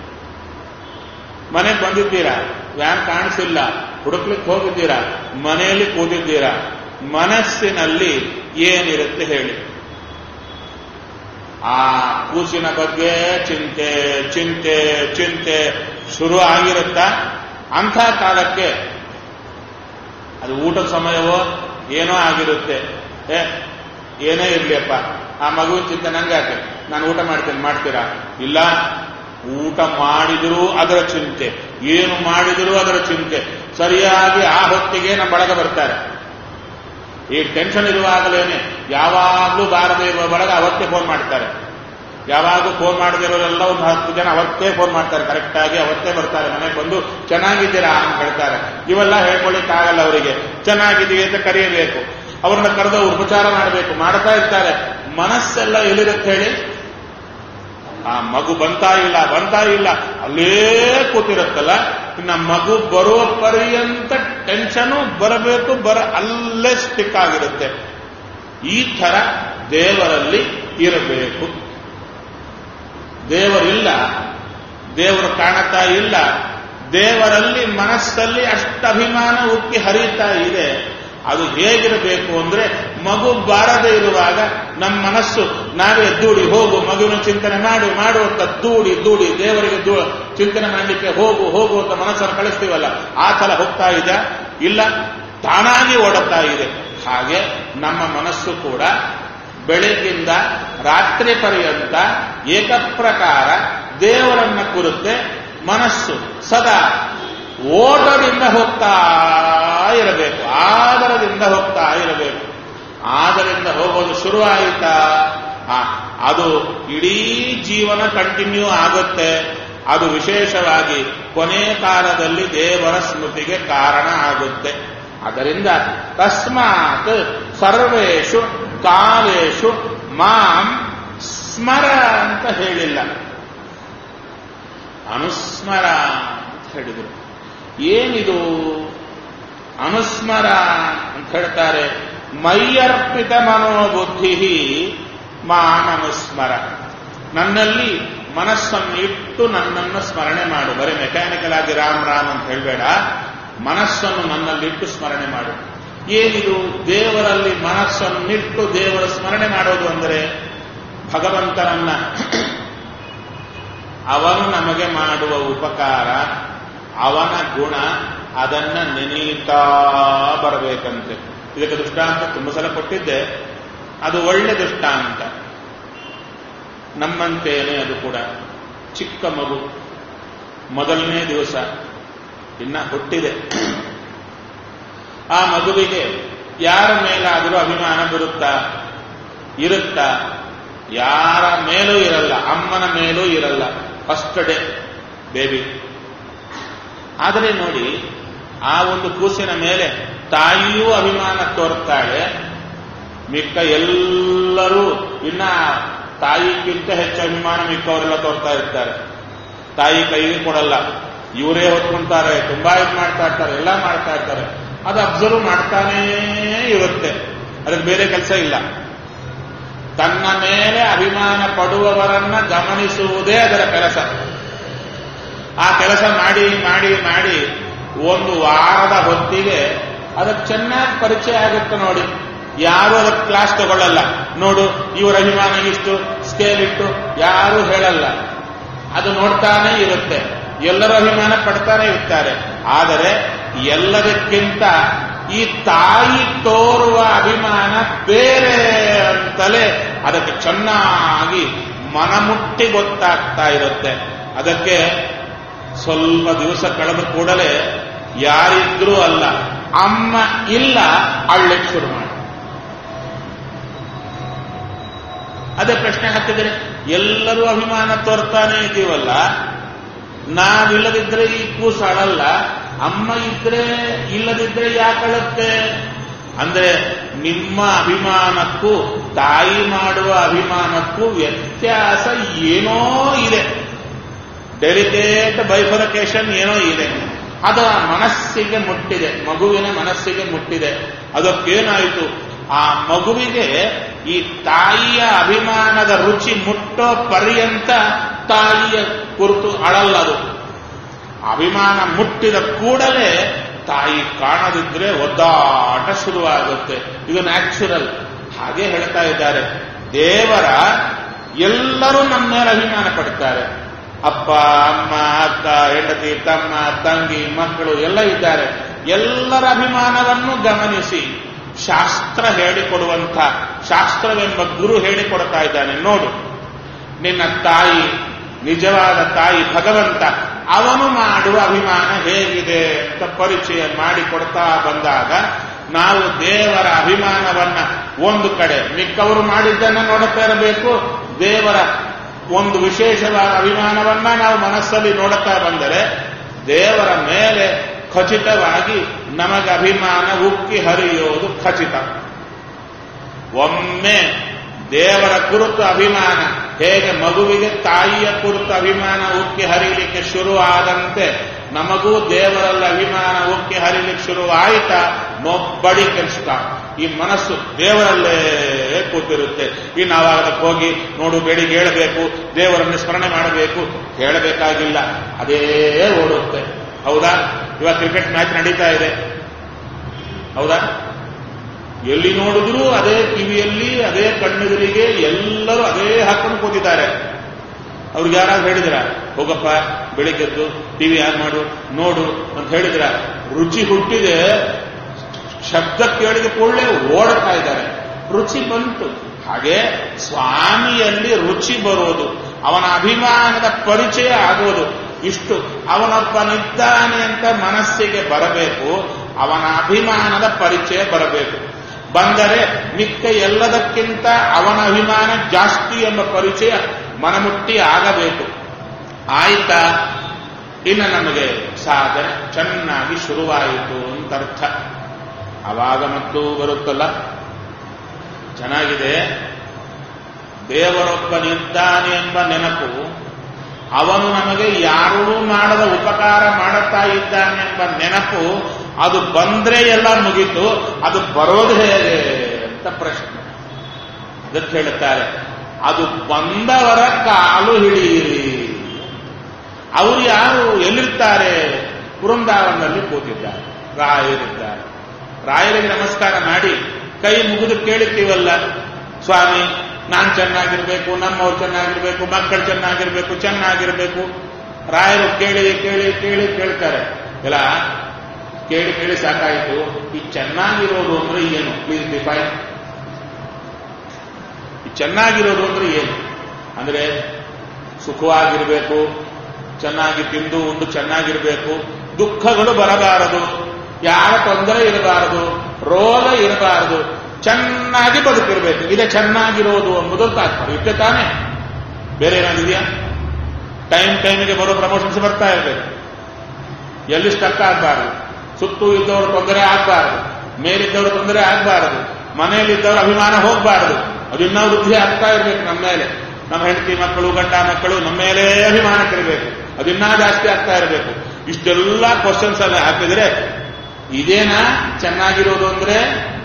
ಮನೆಗೆ ಬಂದಿದ್ದೀರಾ ವ್ಯಾನ್ ಕಾಣಿಸಿಲ್ಲ ಹುಡುಕ್ಲಿಕ್ಕೆ ಹೋಗಿದ್ದೀರಾ ಮನೆಯಲ್ಲಿ ಕೂತಿದ್ದೀರಾ ಮನಸ್ಸಿನಲ್ಲಿ ಏನಿರುತ್ತೆ ಹೇಳಿ ಆ ಕೂಸಿನ ಬಗ್ಗೆ ಚಿಂತೆ ಚಿಂತೆ ಚಿಂತೆ ಶುರು ಆಗಿರುತ್ತಾ ಅಂಥ ಕಾಲಕ್ಕೆ ಅದು ಊಟದ ಸಮಯವೋ ಏನೋ ಆಗಿರುತ್ತೆ ಏ ಏನೇ ಇರ್ಲಿಯಪ್ಪ ಆ ಮಗುವಿನ ಚಿಂತೆ ನಂಗೆ ಯಾಕೆ ನಾನು ಊಟ ಮಾಡ್ತೇನೆ ಮಾಡ್ತೀರಾ ಇಲ್ಲ ಊಟ ಮಾಡಿದರೂ ಅದರ ಚಿಂತೆ ಏನು ಮಾಡಿದರೂ ಅದರ ಚಿಂತೆ ಸರಿಯಾಗಿ ಆ ಹೊತ್ತಿಗೆ ನಮ್ಮ ಬಳಗ ಬರ್ತಾರೆ ಈ ಟೆನ್ಷನ್ ಇರುವಾಗಲೇನೆ ಯಾವಾಗಲೂ ಬಾರದೇ ಇರುವ ಬಳಗ ಅವತ್ತೇ ಫೋನ್ ಮಾಡ್ತಾರೆ ಯಾವಾಗೂ ಫೋನ್ ಮಾಡದಿರೋರೆಲ್ಲ ಒಂದು ಹತ್ತು ಜನ ಅವತ್ತೇ ಫೋನ್ ಮಾಡ್ತಾರೆ ಕರೆಕ್ಟ್ ಆಗಿ ಅವತ್ತೇ ಬರ್ತಾರೆ ಮನೆಗೆ ಬಂದು ಚೆನ್ನಾಗಿದ್ದೀರಾ ಅಂತ ಹೇಳ್ತಾರೆ ಇವೆಲ್ಲ ಹೇಳ್ಕೊಳ್ಳಿಕ್ಕಾಗಲ್ಲ ಅವರಿಗೆ ಚೆನ್ನಾಗಿದ್ದೀವಿ ಅಂತ ಕರೆಯಬೇಕು ಅವ್ರನ್ನ ಕರೆದು ಉಪಚಾರ ಮಾಡಬೇಕು ಮಾಡ್ತಾ ಇರ್ತಾರೆ ಮನಸ್ಸೆಲ್ಲ ಎಲ್ಲಿರುತ್ತೆ ಹೇಳಿ ಆ ಮಗು ಬಂತಾ ಇಲ್ಲ ಬಂತಾ ಇಲ್ಲ ಅಲ್ಲೇ ಕೂತಿರುತ್ತಲ್ಲ ಇನ್ನ ಮಗು ಬರೋ ಪರ್ಯಂತ ಟೆನ್ಷನು ಬರಬೇಕು ಬರ ಅಲ್ಲೇ ಸ್ಟಿಕ್ ಆಗಿರುತ್ತೆ ಈ ತರ ದೇವರಲ್ಲಿ ಇರಬೇಕು ದೇವರಿಲ್ಲ ದೇವರು ಕಾಣತಾ ಇಲ್ಲ ದೇವರಲ್ಲಿ ಮನಸ್ಸಲ್ಲಿ ಅಷ್ಟು ಅಭಿಮಾನ ಉಕ್ಕಿ ಹರಿತಾ ಇದೆ ಅದು ಹೇಗಿರಬೇಕು ಅಂದ್ರೆ ಮಗು ಬಾರದೆ ಇರುವಾಗ ನಮ್ಮ ಮನಸ್ಸು ನಾವೇ ದೂಡಿ ಹೋಗು ಮಗುವಿನ ಚಿಂತನೆ ಮಾಡು ಮಾಡುವಂತ ದೂಡಿ ದೂಡಿ ದೇವರಿಗೆ ದೂ ಚಿಂತನೆ ಮಾಡಲಿಕ್ಕೆ ಹೋಗು ಹೋಗು ಅಂತ ಮನಸ್ಸನ್ನು ಕಳಿಸ್ತೀವಲ್ಲ ಆ ಥರ ಹೋಗ್ತಾ ಇದೆ ಇಲ್ಲ ತಾನಾಗಿ ಓಡುತ್ತಾ ಇದೆ ಹಾಗೆ ನಮ್ಮ ಮನಸ್ಸು ಕೂಡ ಬೆಳಗ್ಗಿಂದ ರಾತ್ರಿ ಪರ್ಯಂತ ಏಕಪ್ರಕಾರ ದೇವರನ್ನ ಕುರಿತೆ ಮನಸ್ಸು ಸದಾ ಓಟದಿಂದ ಹೋಗ್ತಾ ಇರಬೇಕು ಆದರದಿಂದ ಹೋಗ್ತಾ ಇರಬೇಕು ಆದರಿಂದ ಹೋಗೋದು ಶುರುವಾಯಿತಾ ಆ, ಅದು ಇಡೀ ಜೀವನ ಕಂಟಿನ್ಯೂ ಆಗುತ್ತೆ ಅದು ವಿಶೇಷವಾಗಿ ಕೊನೆ ಕಾಲದಲ್ಲಿ ದೇವರ ಸ್ಮೃತಿಗೆ ಕಾರಣ ಆಗುತ್ತೆ ಅದರಿಂದ ತಸ್ಮಾತ್ ಸರ್ವೇಶು ಕಾಲೇಶು ಮಾಂ ಸ್ಮರ ಅಂತ ಹೇಳಿಲ್ಲ ಅನುಸ್ಮರ ಅಂತ ಹೇಳಿದರು ಏನಿದು ಅನುಸ್ಮರ ಅಂತ ಹೇಳ್ತಾರೆ ಮೈಯರ್ಪಿತ ಮನೋಬುದ್ಧಿ ಮಾನನುಸ್ಮರ ನನ್ನಲ್ಲಿ ಮನಸ್ಸನ್ನು ಇಟ್ಟು ನನ್ನನ್ನು ಸ್ಮರಣೆ ಮಾಡು ಬರೀ ಮೆಕ್ಯಾನಿಕಲ್ ಆಗಿ ರಾಮ್ ರಾಮ್ ಅಂತ ಹೇಳಬೇಡ ಮನಸ್ಸನ್ನು ನನ್ನಲ್ಲಿಟ್ಟು ಸ್ಮರಣೆ ಮಾಡು ಏನಿದು ದೇವರಲ್ಲಿ ಮನಸ್ಸನ್ನಿಟ್ಟು ದೇವರ ಸ್ಮರಣೆ ಮಾಡೋದು ಅಂದರೆ ಭಗವಂತನನ್ನ ಅವನು ನಮಗೆ ಮಾಡುವ ಉಪಕಾರ ಅವನ ಗುಣ ಅದನ್ನ ನೆನೀತಾ ಬರಬೇಕಂತೆ ಇದಕ್ಕೆ ದೃಷ್ಟಾಂತ ತುಂಬ ಸಲ ಕೊಟ್ಟಿದ್ದೆ ಅದು ಒಳ್ಳೆ ದೃಷ್ಟಾಂತ ನಮ್ಮಂತೇನೆ ಅದು ಕೂಡ ಚಿಕ್ಕ ಮಗು ಮೊದಲನೇ ದಿವಸ ಇನ್ನ ಹುಟ್ಟಿದೆ ಆ ಮಗುವಿಗೆ ಯಾರ ಮೇಲಾದರೂ ಅಭಿಮಾನ ಬರುತ್ತಾ ಇರುತ್ತಾ ಯಾರ ಮೇಲೂ ಇರಲ್ಲ ಅಮ್ಮನ ಮೇಲೂ ಇರಲ್ಲ ಫಸ್ಟ್ ಡೇ ಬೇಬಿ ಆದರೆ ನೋಡಿ ಆ ಒಂದು ಕೂಸಿನ ಮೇಲೆ ತಾಯಿಯೂ ಅಭಿಮಾನ ತೋರ್ತಾಳೆ ಮಿಕ್ಕ ಎಲ್ಲರೂ ಇನ್ನ ತಾಯಿಗಿಂತ ಹೆಚ್ಚು ಅಭಿಮಾನ ಮಿಕ್ಕವರೆಲ್ಲ ತೋರ್ತಾ ಇರ್ತಾರೆ ತಾಯಿ ಕೈಗೆ ಕೊಡಲ್ಲ ಇವರೇ ಹೊತ್ಕೊಂತಾರೆ ತುಂಬಾ ಇದು ಮಾಡ್ತಾ ಇರ್ತಾರೆ ಎಲ್ಲ ಮಾಡ್ತಾ ಇರ್ತಾರೆ ಅದು ಅಬ್ಸರ್ವ್ ಮಾಡ್ತಾನೇ ಇರುತ್ತೆ ಅದಕ್ಕೆ ಬೇರೆ ಕೆಲಸ ಇಲ್ಲ ತನ್ನ ಮೇಲೆ ಅಭಿಮಾನ ಪಡುವವರನ್ನ ಗಮನಿಸುವುದೇ ಅದರ ಕೆಲಸ ಆ ಕೆಲಸ ಮಾಡಿ ಮಾಡಿ ಮಾಡಿ ಒಂದು ವಾರದ ಹೊತ್ತಿಗೆ ಅದಕ್ಕೆ ಚೆನ್ನಾಗಿ ಪರಿಚಯ ಆಗುತ್ತೆ ನೋಡಿ ಯಾರು ಅದಕ್ಕೆ ಕ್ಲಾಸ್ ತಗೊಳ್ಳಲ್ಲ ನೋಡು ಇವರ ಅಭಿಮಾನ ಇಷ್ಟು ಸ್ಕೇಲ್ ಇಟ್ಟು ಯಾರು ಹೇಳಲ್ಲ ಅದು ನೋಡ್ತಾನೆ ಇರುತ್ತೆ ಎಲ್ಲರೂ ಅಭಿಮಾನ ಪಡ್ತಾನೆ ಇರ್ತಾರೆ ಆದರೆ ಎಲ್ಲದಕ್ಕಿಂತ ಈ ತಾಯಿ ತೋರುವ ಅಭಿಮಾನ ಬೇರೆ ಅಂತಲೇ ಅದಕ್ಕೆ ಚೆನ್ನಾಗಿ ಮನಮುಟ್ಟಿ ಗೊತ್ತಾಗ್ತಾ ಇರುತ್ತೆ ಅದಕ್ಕೆ ಸ್ವಲ್ಪ ದಿವಸ ಕಳೆದ ಕೂಡಲೇ ಯಾರಿದ್ರೂ ಅಲ್ಲ ಅಮ್ಮ ಇಲ್ಲ ಅಳ್ಳಿಕ್ಕೆ ಶುರು ಮಾಡಿ ಅದೇ ಪ್ರಶ್ನೆ ಹಾಕಿದರೆ ಎಲ್ಲರೂ ಅಭಿಮಾನ ತೋರ್ತಾನೆ ಇದೀವಲ್ಲ ನಾವಿಲ್ಲದಿದ್ರೆ ಈ ಕೂಸು ಅಳಲ್ಲ ಅಮ್ಮ ಇದ್ರೆ ಇಲ್ಲದಿದ್ರೆ ಯಾಕಳುತ್ತೆ ಅಂದ್ರೆ ನಿಮ್ಮ ಅಭಿಮಾನಕ್ಕೂ ತಾಯಿ ಮಾಡುವ ಅಭಿಮಾನಕ್ಕೂ ವ್ಯತ್ಯಾಸ ಏನೋ ಇದೆ ಡೆಲಿಕೇಟ್ ಬೈಫರಕೇಶನ್ ಏನೋ ಇದೆ ಅದು ಆ ಮನಸ್ಸಿಗೆ ಮುಟ್ಟಿದೆ ಮಗುವಿನ ಮನಸ್ಸಿಗೆ ಮುಟ್ಟಿದೆ ಅದಕ್ಕೇನಾಯಿತು ಆ ಮಗುವಿಗೆ ಈ ತಾಯಿಯ ಅಭಿಮಾನದ ರುಚಿ ಮುಟ್ಟೋ ಪರ್ಯಂತ ತಾಯಿಯ ಕುರಿತು ಅಳಲ್ಲದು ಅಭಿಮಾನ ಮುಟ್ಟಿದ ಕೂಡಲೇ ತಾಯಿ ಕಾಣದಿದ್ರೆ ಒದ್ದಾಟ ಶುರುವಾಗುತ್ತೆ ಇದು ನ್ಯಾಚುರಲ್ ಹಾಗೆ ಹೇಳ್ತಾ ಇದ್ದಾರೆ ದೇವರ ಎಲ್ಲರೂ ನಮ್ಮ ಮೇಲೆ ಅಭಿಮಾನ ಪಡ್ತಾರೆ ಅಪ್ಪ ಅಮ್ಮ ಅಕ್ಕ ಹೆಂಡತಿ ತಮ್ಮ ತಂಗಿ ಮಕ್ಕಳು ಎಲ್ಲ ಇದ್ದಾರೆ ಎಲ್ಲರ ಅಭಿಮಾನವನ್ನು ಗಮನಿಸಿ ಶಾಸ್ತ್ರ ಹೇಳಿಕೊಡುವಂಥ ಶಾಸ್ತ್ರವೆಂಬ ಗುರು ಹೇಳಿಕೊಡ್ತಾ ಇದ್ದಾನೆ ನೋಡು ನಿನ್ನ ತಾಯಿ ನಿಜವಾದ ತಾಯಿ ಭಗವಂತ ಅವನು ಮಾಡುವ ಅಭಿಮಾನ ಹೇಗಿದೆ ಅಂತ ಪರಿಚಯ ಮಾಡಿಕೊಡ್ತಾ ಬಂದಾಗ ನಾವು ದೇವರ ಅಭಿಮಾನವನ್ನ ಒಂದು ಕಡೆ ಮಿಕ್ಕವರು ಮಾಡಿದ್ದನ್ನ ನೋಡುತ್ತಾ ಇರಬೇಕು ದೇವರ ಒಂದು ವಿಶೇಷವಾದ ಅಭಿಮಾನವನ್ನ ನಾವು ಮನಸ್ಸಲ್ಲಿ ನೋಡುತ್ತಾ ಬಂದರೆ ದೇವರ ಮೇಲೆ ಖಚಿತವಾಗಿ ನಮಗೆ ಅಭಿಮಾನ ಉಕ್ಕಿ ಹರಿಯೋದು ಖಚಿತ ಒಮ್ಮೆ ದೇವರ ಕುರಿತು ಅಭಿಮಾನ ಹೇಗೆ ಮಗುವಿಗೆ ತಾಯಿಯ ಕುರಿತು ಅಭಿಮಾನ ಉಕ್ಕಿ ಹರಿಲಿಕ್ಕೆ ಶುರು ಆದಂತೆ ನಮಗೂ ದೇವರಲ್ಲಿ ಅಭಿಮಾನ ಉಕ್ಕಿ ಹರಿಲಿಕ್ಕೆ ಶುರು ಆಯಿತಾ ನೊಬ್ಬಡಿ ಕೆಲಸ ಈ ಮನಸ್ಸು ದೇವರಲ್ಲೇ ಕೂತಿರುತ್ತೆ ಇನ್ನು ನಾವು ಅದಕ್ಕೆ ಹೋಗಿ ನೋಡು ಬೆಳಿಗ್ಗೆ ಹೇಳಬೇಕು ದೇವರನ್ನು ಸ್ಮರಣೆ ಮಾಡಬೇಕು ಹೇಳಬೇಕಾಗಿಲ್ಲ ಅದೇ ಓಡುತ್ತೆ ಹೌದಾ ಇವಾಗ ಕ್ರಿಕೆಟ್ ಮ್ಯಾಚ್ ನಡೀತಾ ಇದೆ ಹೌದಾ ಎಲ್ಲಿ ನೋಡಿದ್ರೂ ಅದೇ ಕಿವಿಯಲ್ಲಿ ಅದೇ ಕಣ್ಣೆದುರಿಗೆ ಎಲ್ಲರೂ ಅದೇ ಹಾಕೊಂಡು ಕೂತಿದ್ದಾರೆ ಅವ್ರಿಗೆ ಯಾರಾದ್ರು ಹೇಳಿದ್ರ ಹೋಗಪ್ಪ ಬೆಳಿಗ್ಗೆದ್ದು ಟಿವಿ ಆನ್ ಮಾಡು ನೋಡು ಅಂತ ಹೇಳಿದ್ರ ರುಚಿ ಹುಟ್ಟಿದೆ ಶಬ್ದ ಕೇಳಿದ ಕೂಡಲೇ ಓಡ್ತಾ ಇದ್ದಾರೆ ರುಚಿ ಬಂತು ಹಾಗೆ ಸ್ವಾಮಿಯಲ್ಲಿ ರುಚಿ ಬರೋದು ಅವನ ಅಭಿಮಾನದ ಪರಿಚಯ ಆಗೋದು ಇಷ್ಟು ಅವನೊಬ್ಬನಿದ್ದಾನೆ ಅಂತ ಮನಸ್ಸಿಗೆ ಬರಬೇಕು ಅವನ ಅಭಿಮಾನದ ಪರಿಚಯ ಬರಬೇಕು ಬಂದರೆ ಮಿಕ್ಕ ಎಲ್ಲದಕ್ಕಿಂತ ಅವನ ಅಭಿಮಾನ ಜಾಸ್ತಿ ಎಂಬ ಪರಿಚಯ ಮನಮುಟ್ಟಿ ಆಗಬೇಕು ಆಯ್ತಾ ಇನ್ನು ನಮಗೆ ಸಾಧನೆ ಚೆನ್ನಾಗಿ ಶುರುವಾಯಿತು ಅಂತ ಅರ್ಥ ಆವಾಗ ಮತ್ತು ಬರುತ್ತಲ್ಲ ಚೆನ್ನಾಗಿದೆ ದೇವರೊಬ್ಬನಿದ್ದಾನೆ ಎಂಬ ನೆನಪು ಅವನು ನಮಗೆ ಯಾರೂ ಮಾಡದ ಉಪಕಾರ ಮಾಡುತ್ತಾ ಇದ್ದಾನೆಂಬ ನೆನಪು ಅದು ಬಂದ್ರೆ ಎಲ್ಲ ಮುಗೀತು ಅದು ಬರೋದು ಹೇಗೆ ಅಂತ ಪ್ರಶ್ನೆ ಅದಕ್ಕೆ ಹೇಳುತ್ತಾರೆ ಅದು ಬಂದವರ ಕಾಲು ಹಿಡಿಯಿರಿ ಅವರು ಯಾರು ಎಲ್ಲಿರ್ತಾರೆ ವೃಂದಾವನದಲ್ಲಿ ಕೂತಿದ್ದಾರೆ ರಾಯರಿದ್ದಾರೆ ರಾಯರಿಗೆ ನಮಸ್ಕಾರ ಮಾಡಿ ಕೈ ಮುಗಿದು ಕೇಳುತ್ತೀವಲ್ಲ ಸ್ವಾಮಿ ನಾನ್ ಚೆನ್ನಾಗಿರ್ಬೇಕು ನಮ್ಮವ್ರು ಚೆನ್ನಾಗಿರ್ಬೇಕು ಮಕ್ಕಳು ಚೆನ್ನಾಗಿರ್ಬೇಕು ಚೆನ್ನಾಗಿರ್ಬೇಕು ರಾಯರು ಕೇಳಿ ಕೇಳಿ ಕೇಳಿ ಕೇಳ್ತಾರೆ ಎಲ್ಲ ಕೇಳಿ ಕೇಳಿ ಸಾಕಾಯಿತು ಈ ಚೆನ್ನಾಗಿರೋದು ಅಂದ್ರೆ ಏನು ಪ್ಲೀಸ್ ಡಿಫೈನ್ ಈ ಚೆನ್ನಾಗಿರೋದು ಅಂದ್ರೆ ಏನು ಅಂದ್ರೆ ಸುಖವಾಗಿರ್ಬೇಕು ಚೆನ್ನಾಗಿ ತಿಂದು ಉಂಡು ಚೆನ್ನಾಗಿರ್ಬೇಕು ದುಃಖಗಳು ಬರಬಾರದು ಯಾವ ತೊಂದರೆ ಇರಬಾರದು ರೋಗ ಇರಬಾರದು ಚೆನ್ನಾಗಿ ಬದುಕಿರ್ಬೇಕು ಇದೇ ಚೆನ್ನಾಗಿರೋದು ಎಂಬುದು ತಾತ್ಪರ್ಯ ಇಷ್ಟೇ ತಾನೇ ಬೇರೆ ಏನಾಗಿದೆಯಾ ಟೈಮ್ ಟೈಮಿಗೆ ಬರೋ ಪ್ರಮೋಷನ್ಸ್ ಬರ್ತಾ ಇರಬೇಕು ಎಲ್ಲಿ ಸ್ಟಕ್ ಆಗಬಾರದು ಸುತ್ತು ಇದ್ದವರು ತೊಂದರೆ ಆಗಬಾರದು ಮೇಲಿದ್ದವರು ತೊಂದರೆ ಆಗಬಾರದು ಮನೆಯಲ್ಲಿದ್ದವರು ಅಭಿಮಾನ ಹೋಗಬಾರದು ಅದು ಇನ್ನೂ ವೃದ್ಧಿ ಆಗ್ತಾ ಇರಬೇಕು ನಮ್ಮ ಮೇಲೆ ನಮ್ಮ ಹೆಂಡತಿ ಮಕ್ಕಳು ಗಂಡ ಮಕ್ಕಳು ನಮ್ಮ ಮೇಲೆ ಅಭಿಮಾನಕ್ಕಿರಬೇಕು ಅದು ಇನ್ನೂ ಜಾಸ್ತಿ ಆಗ್ತಾ ಇರಬೇಕು ಇಷ್ಟೆಲ್ಲ ಕ್ವಶನ್ಸ್ ಅಲ್ಲಿ ಹಾಕಿದ್ರೆ ಇದೇನಾ ಚೆನ್ನಾಗಿರೋದು ಅಂದ್ರೆ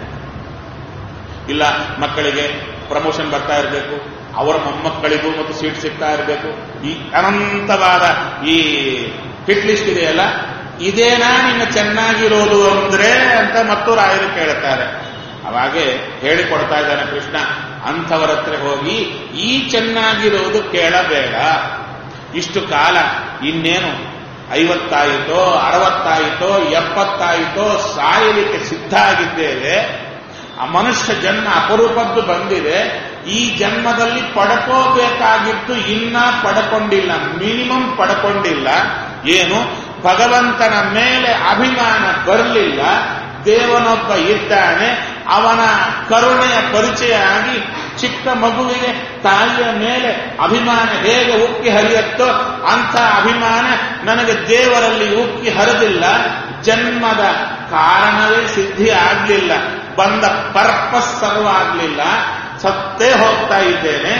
ಇಲ್ಲ ಮಕ್ಕಳಿಗೆ ಪ್ರಮೋಷನ್ ಬರ್ತಾ ಇರಬೇಕು ಅವರ ಮೊಮ್ಮಕ್ಕಳಿಗೂ ಮತ್ತು ಸೀಟ್ ಸಿಗ್ತಾ ಇರಬೇಕು ಈ ಅನಂತವಾದ ಈ ಹಿಟ್ ಲಿಸ್ಟ್ ಇದೆಯಲ್ಲ ಇದೇನಾ ನಿನ್ನ ಚೆನ್ನಾಗಿರೋದು ಅಂದ್ರೆ ಅಂತ ಮತ್ತು ರಾಯರು ಕೇಳುತ್ತಾರೆ ಅವಾಗೆ ಹೇಳಿಕೊಡ್ತಾ ಇದ್ದಾನೆ ಕೃಷ್ಣ ಅಂಥವರ ಹತ್ರ ಹೋಗಿ ಈ ಚೆನ್ನಾಗಿರೋದು ಕೇಳಬೇಡ ಇಷ್ಟು ಕಾಲ ಇನ್ನೇನು ಐವತ್ತಾಯಿತೋ ಅರವತ್ತಾಯಿತೋ ಎಪ್ಪತ್ತಾಯಿತೋ ಸಾಯಲಿಕ್ಕೆ ಸಿದ್ಧ ಆಗಿದ್ದೇವೆ ಆ ಮನುಷ್ಯ ಜನ್ಮ ಅಪರೂಪದ್ದು ಬಂದಿದೆ ಈ ಜನ್ಮದಲ್ಲಿ ಪಡ್ಕೋಬೇಕಾಗಿತ್ತು ಇನ್ನ ಪಡ್ಕೊಂಡಿಲ್ಲ ಮಿನಿಮಮ್ ಪಡ್ಕೊಂಡಿಲ್ಲ ಏನು ಭಗವಂತನ ಮೇಲೆ ಅಭಿಮಾನ ಬರಲಿಲ್ಲ ದೇವನೊಬ್ಬ ಇದ್ದಾನೆ ಅವನ ಕರುಣೆಯ ಪರಿಚಯ ಆಗಿ ಚಿಕ್ಕ ಮಗುವಿಗೆ ತಾಯಿಯ ಮೇಲೆ ಅಭಿಮಾನ ಹೇಗೆ ಉಕ್ಕಿ ಹರಿಯುತ್ತೋ ಅಂಥ ಅಭಿಮಾನ ನನಗೆ ದೇವರಲ್ಲಿ ಉಕ್ಕಿ ಹರಿದಿಲ್ಲ ಜನ್ಮದ ಕಾರಣವೇ ಸಿದ್ಧಿ ಆಗಲಿಲ್ಲ ಬಂದ ಪರ್ಪಸ್ ಸರ್ವ ಆಗಲಿಲ್ಲ ಸತ್ತೇ ಹೋಗ್ತಾ ಇದ್ದೇನೆ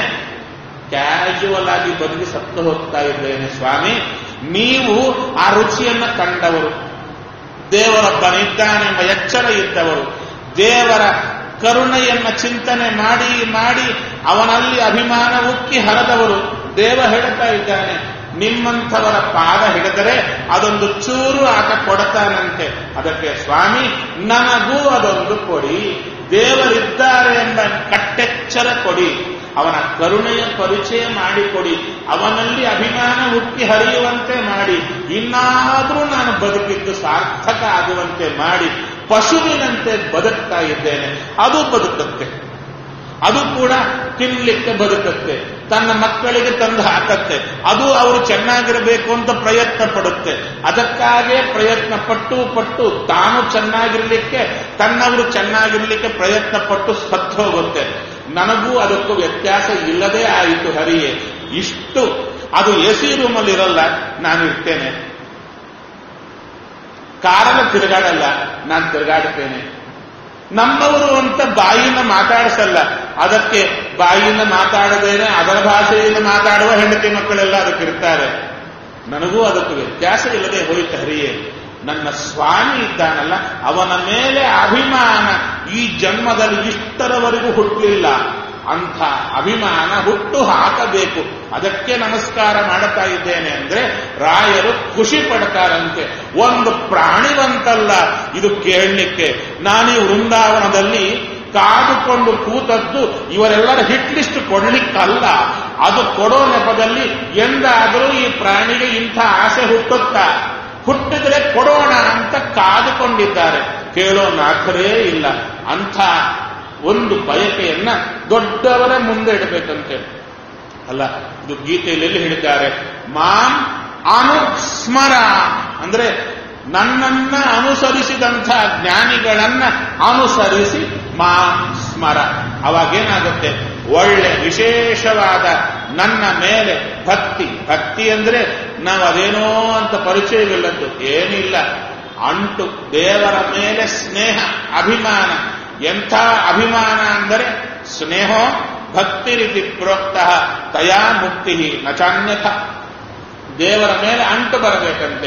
ಕ್ಯಾಶುವಲ್ ಆಗಿ ಬದುಕಿ ಸತ್ತು ಹೋಗ್ತಾ ಇದ್ದೇನೆ ಸ್ವಾಮಿ ನೀವು ಆ ರುಚಿಯನ್ನ ಕಂಡವರು ದೇವರೊಬ್ಬನಿದ್ದಾನೆಂಬ ಎಚ್ಚರ ಇದ್ದವರು ದೇವರ ಕರುಣೆಯನ್ನ ಚಿಂತನೆ ಮಾಡಿ ಮಾಡಿ ಅವನಲ್ಲಿ ಅಭಿಮಾನ ಉಕ್ಕಿ ಹರಿದವರು ದೇವ ಹೇಳ್ತಾ ಇದ್ದಾನೆ ನಿಮ್ಮಂಥವರ ಪಾದ ಹಿಡಿದರೆ ಅದೊಂದು ಚೂರು ಆತ ಕೊಡತಾನಂತೆ ಅದಕ್ಕೆ ಸ್ವಾಮಿ ನನಗೂ ಅದೊಂದು ಕೊಡಿ ದೇವರಿದ್ದಾರೆ ಎಂಬ ಕಟ್ಟೆಚ್ಚರ ಕೊಡಿ ಅವನ ಕರುಣೆಯ ಪರಿಚಯ ಮಾಡಿಕೊಡಿ ಅವನಲ್ಲಿ ಅಭಿಮಾನ ಉಕ್ಕಿ ಹರಿಯುವಂತೆ ಮಾಡಿ ಇನ್ನಾದರೂ ನಾನು ಬದುಕಿದ್ದು ಸಾರ್ಥಕ ಆಗುವಂತೆ ಮಾಡಿ ಪಶುವಿನಂತೆ ಬದುಕ್ತಾ ಇದ್ದೇನೆ ಅದು ಬದುಕುತ್ತೆ ಅದು ಕೂಡ ತಿನ್ಲಿಕ್ಕೆ ಬದುಕುತ್ತೆ ತನ್ನ ಮಕ್ಕಳಿಗೆ ತಂದು ಹಾಕತ್ತೆ ಅದು ಅವರು ಚೆನ್ನಾಗಿರಬೇಕು ಅಂತ ಪ್ರಯತ್ನ ಪಡುತ್ತೆ ಅದಕ್ಕಾಗೇ ಪ್ರಯತ್ನ ಪಟ್ಟು ಪಟ್ಟು ತಾನು ಚೆನ್ನಾಗಿರ್ಲಿಕ್ಕೆ ತನ್ನವರು ಚೆನ್ನಾಗಿರ್ಲಿಕ್ಕೆ ಪ್ರಯತ್ನ ಪಟ್ಟು ಸತ್ತು ಹೋಗುತ್ತೆ ನನಗೂ ಅದಕ್ಕೂ ವ್ಯತ್ಯಾಸ ಇಲ್ಲದೇ ಆಯಿತು ಹರಿಯೇ ಇಷ್ಟು ಅದು ಎ ಸಿ ರೂಮಲ್ಲಿ ಇರಲ್ಲ ನಾನು ಇರ್ತೇನೆ ಕಾರಣ ತಿರುಗಾಡಲ್ಲ ನಾನು ತಿರುಗಾಡುತ್ತೇನೆ ನಮ್ಮವರು ಅಂತ ಬಾಯಿನ ಮಾತಾಡಿಸಲ್ಲ ಅದಕ್ಕೆ ಬಾಯಿನ ಮಾತಾಡದೇನೆ ಅದರ ಭಾಷೆಯಿಂದ ಮಾತಾಡುವ ಹೆಂಡತಿ ಮಕ್ಕಳೆಲ್ಲ ಅದಕ್ಕಿರ್ತಾರೆ ನನಗೂ ಅದಕ್ಕೆ ವ್ಯತ್ಯಾಸ ಇಲ್ಲದೆ ಹೋಯಿತು ಹರಿಯೇ ನನ್ನ ಸ್ವಾಮಿ ಇದ್ದಾನಲ್ಲ ಅವನ ಮೇಲೆ ಅಭಿಮಾನ ಈ ಜನ್ಮದಲ್ಲಿ ಇಷ್ಟರವರೆಗೂ ಹುಟ್ಟಲಿಲ್ಲ ಅಂಥ ಅಭಿಮಾನ ಹುಟ್ಟು ಹಾಕಬೇಕು ಅದಕ್ಕೆ ನಮಸ್ಕಾರ ಮಾಡುತ್ತಾ ಇದ್ದೇನೆ ಅಂದ್ರೆ ರಾಯರು ಖುಷಿ ಪಡ್ತಾರಂತೆ ಒಂದು ಪ್ರಾಣಿವಂತಲ್ಲ ಇದು ಕೇಳಲಿಕ್ಕೆ ನಾನು ಈ ವೃಂದಾವನದಲ್ಲಿ ಕಾದುಕೊಂಡು ಕೂತದ್ದು ಇವರೆಲ್ಲರ ಹಿಟ್ ಲಿಸ್ಟ್ ಕೊಡ್ಲಿಕ್ಕಲ್ಲ ಅದು ಕೊಡೋ ನೆಪದಲ್ಲಿ ಎಂದಾದರೂ ಈ ಪ್ರಾಣಿಗೆ ಇಂಥ ಆಸೆ ಹುಟ್ಟುತ್ತಾ ಹುಟ್ಟಿದ್ರೆ ಕೊಡೋಣ ಅಂತ ಕಾದುಕೊಂಡಿದ್ದಾರೆ ಕೇಳೋ ನಾಥರೇ ಇಲ್ಲ ಅಂಥ ಒಂದು ಬಯಕೆಯನ್ನ ದೊಡ್ಡವರ ಮುಂದೆ ಇಡಬೇಕಂತೆ ಅಲ್ಲ ಇದು ಗೀತೆಯಲ್ಲಿ ಎಲ್ಲಿ ಹೇಳಿದ್ದಾರೆ ಮಾಂ ಅನುಸ್ಮರ ಅಂದ್ರೆ ನನ್ನನ್ನ ಅನುಸರಿಸಿದಂಥ ಜ್ಞಾನಿಗಳನ್ನ ಅನುಸರಿಸಿ ಮಾ ಸ್ಮರ ಅವಾಗೇನಾಗುತ್ತೆ ಒಳ್ಳೆ ವಿಶೇಷವಾದ ನನ್ನ ಮೇಲೆ ಭಕ್ತಿ ಭಕ್ತಿ ಅಂದ್ರೆ ನಾವು ಅದೇನೋ ಅಂತ ಪರಿಚಯವಿಲ್ಲದ್ದು ಏನಿಲ್ಲ ಅಂಟು ದೇವರ ಮೇಲೆ ಸ್ನೇಹ ಅಭಿಮಾನ ಎಂಥ ಅಭಿಮಾನ ಅಂದರೆ ಸ್ನೇಹೋ ಭಕ್ತಿ ರೀತಿ ಪ್ರೋಕ್ತ ತಯಾ ಮುಕ್ತಿ ನಚಾನ್ಯಥ ದೇವರ ಮೇಲೆ ಅಂಟು ಬರಬೇಕಂತೆ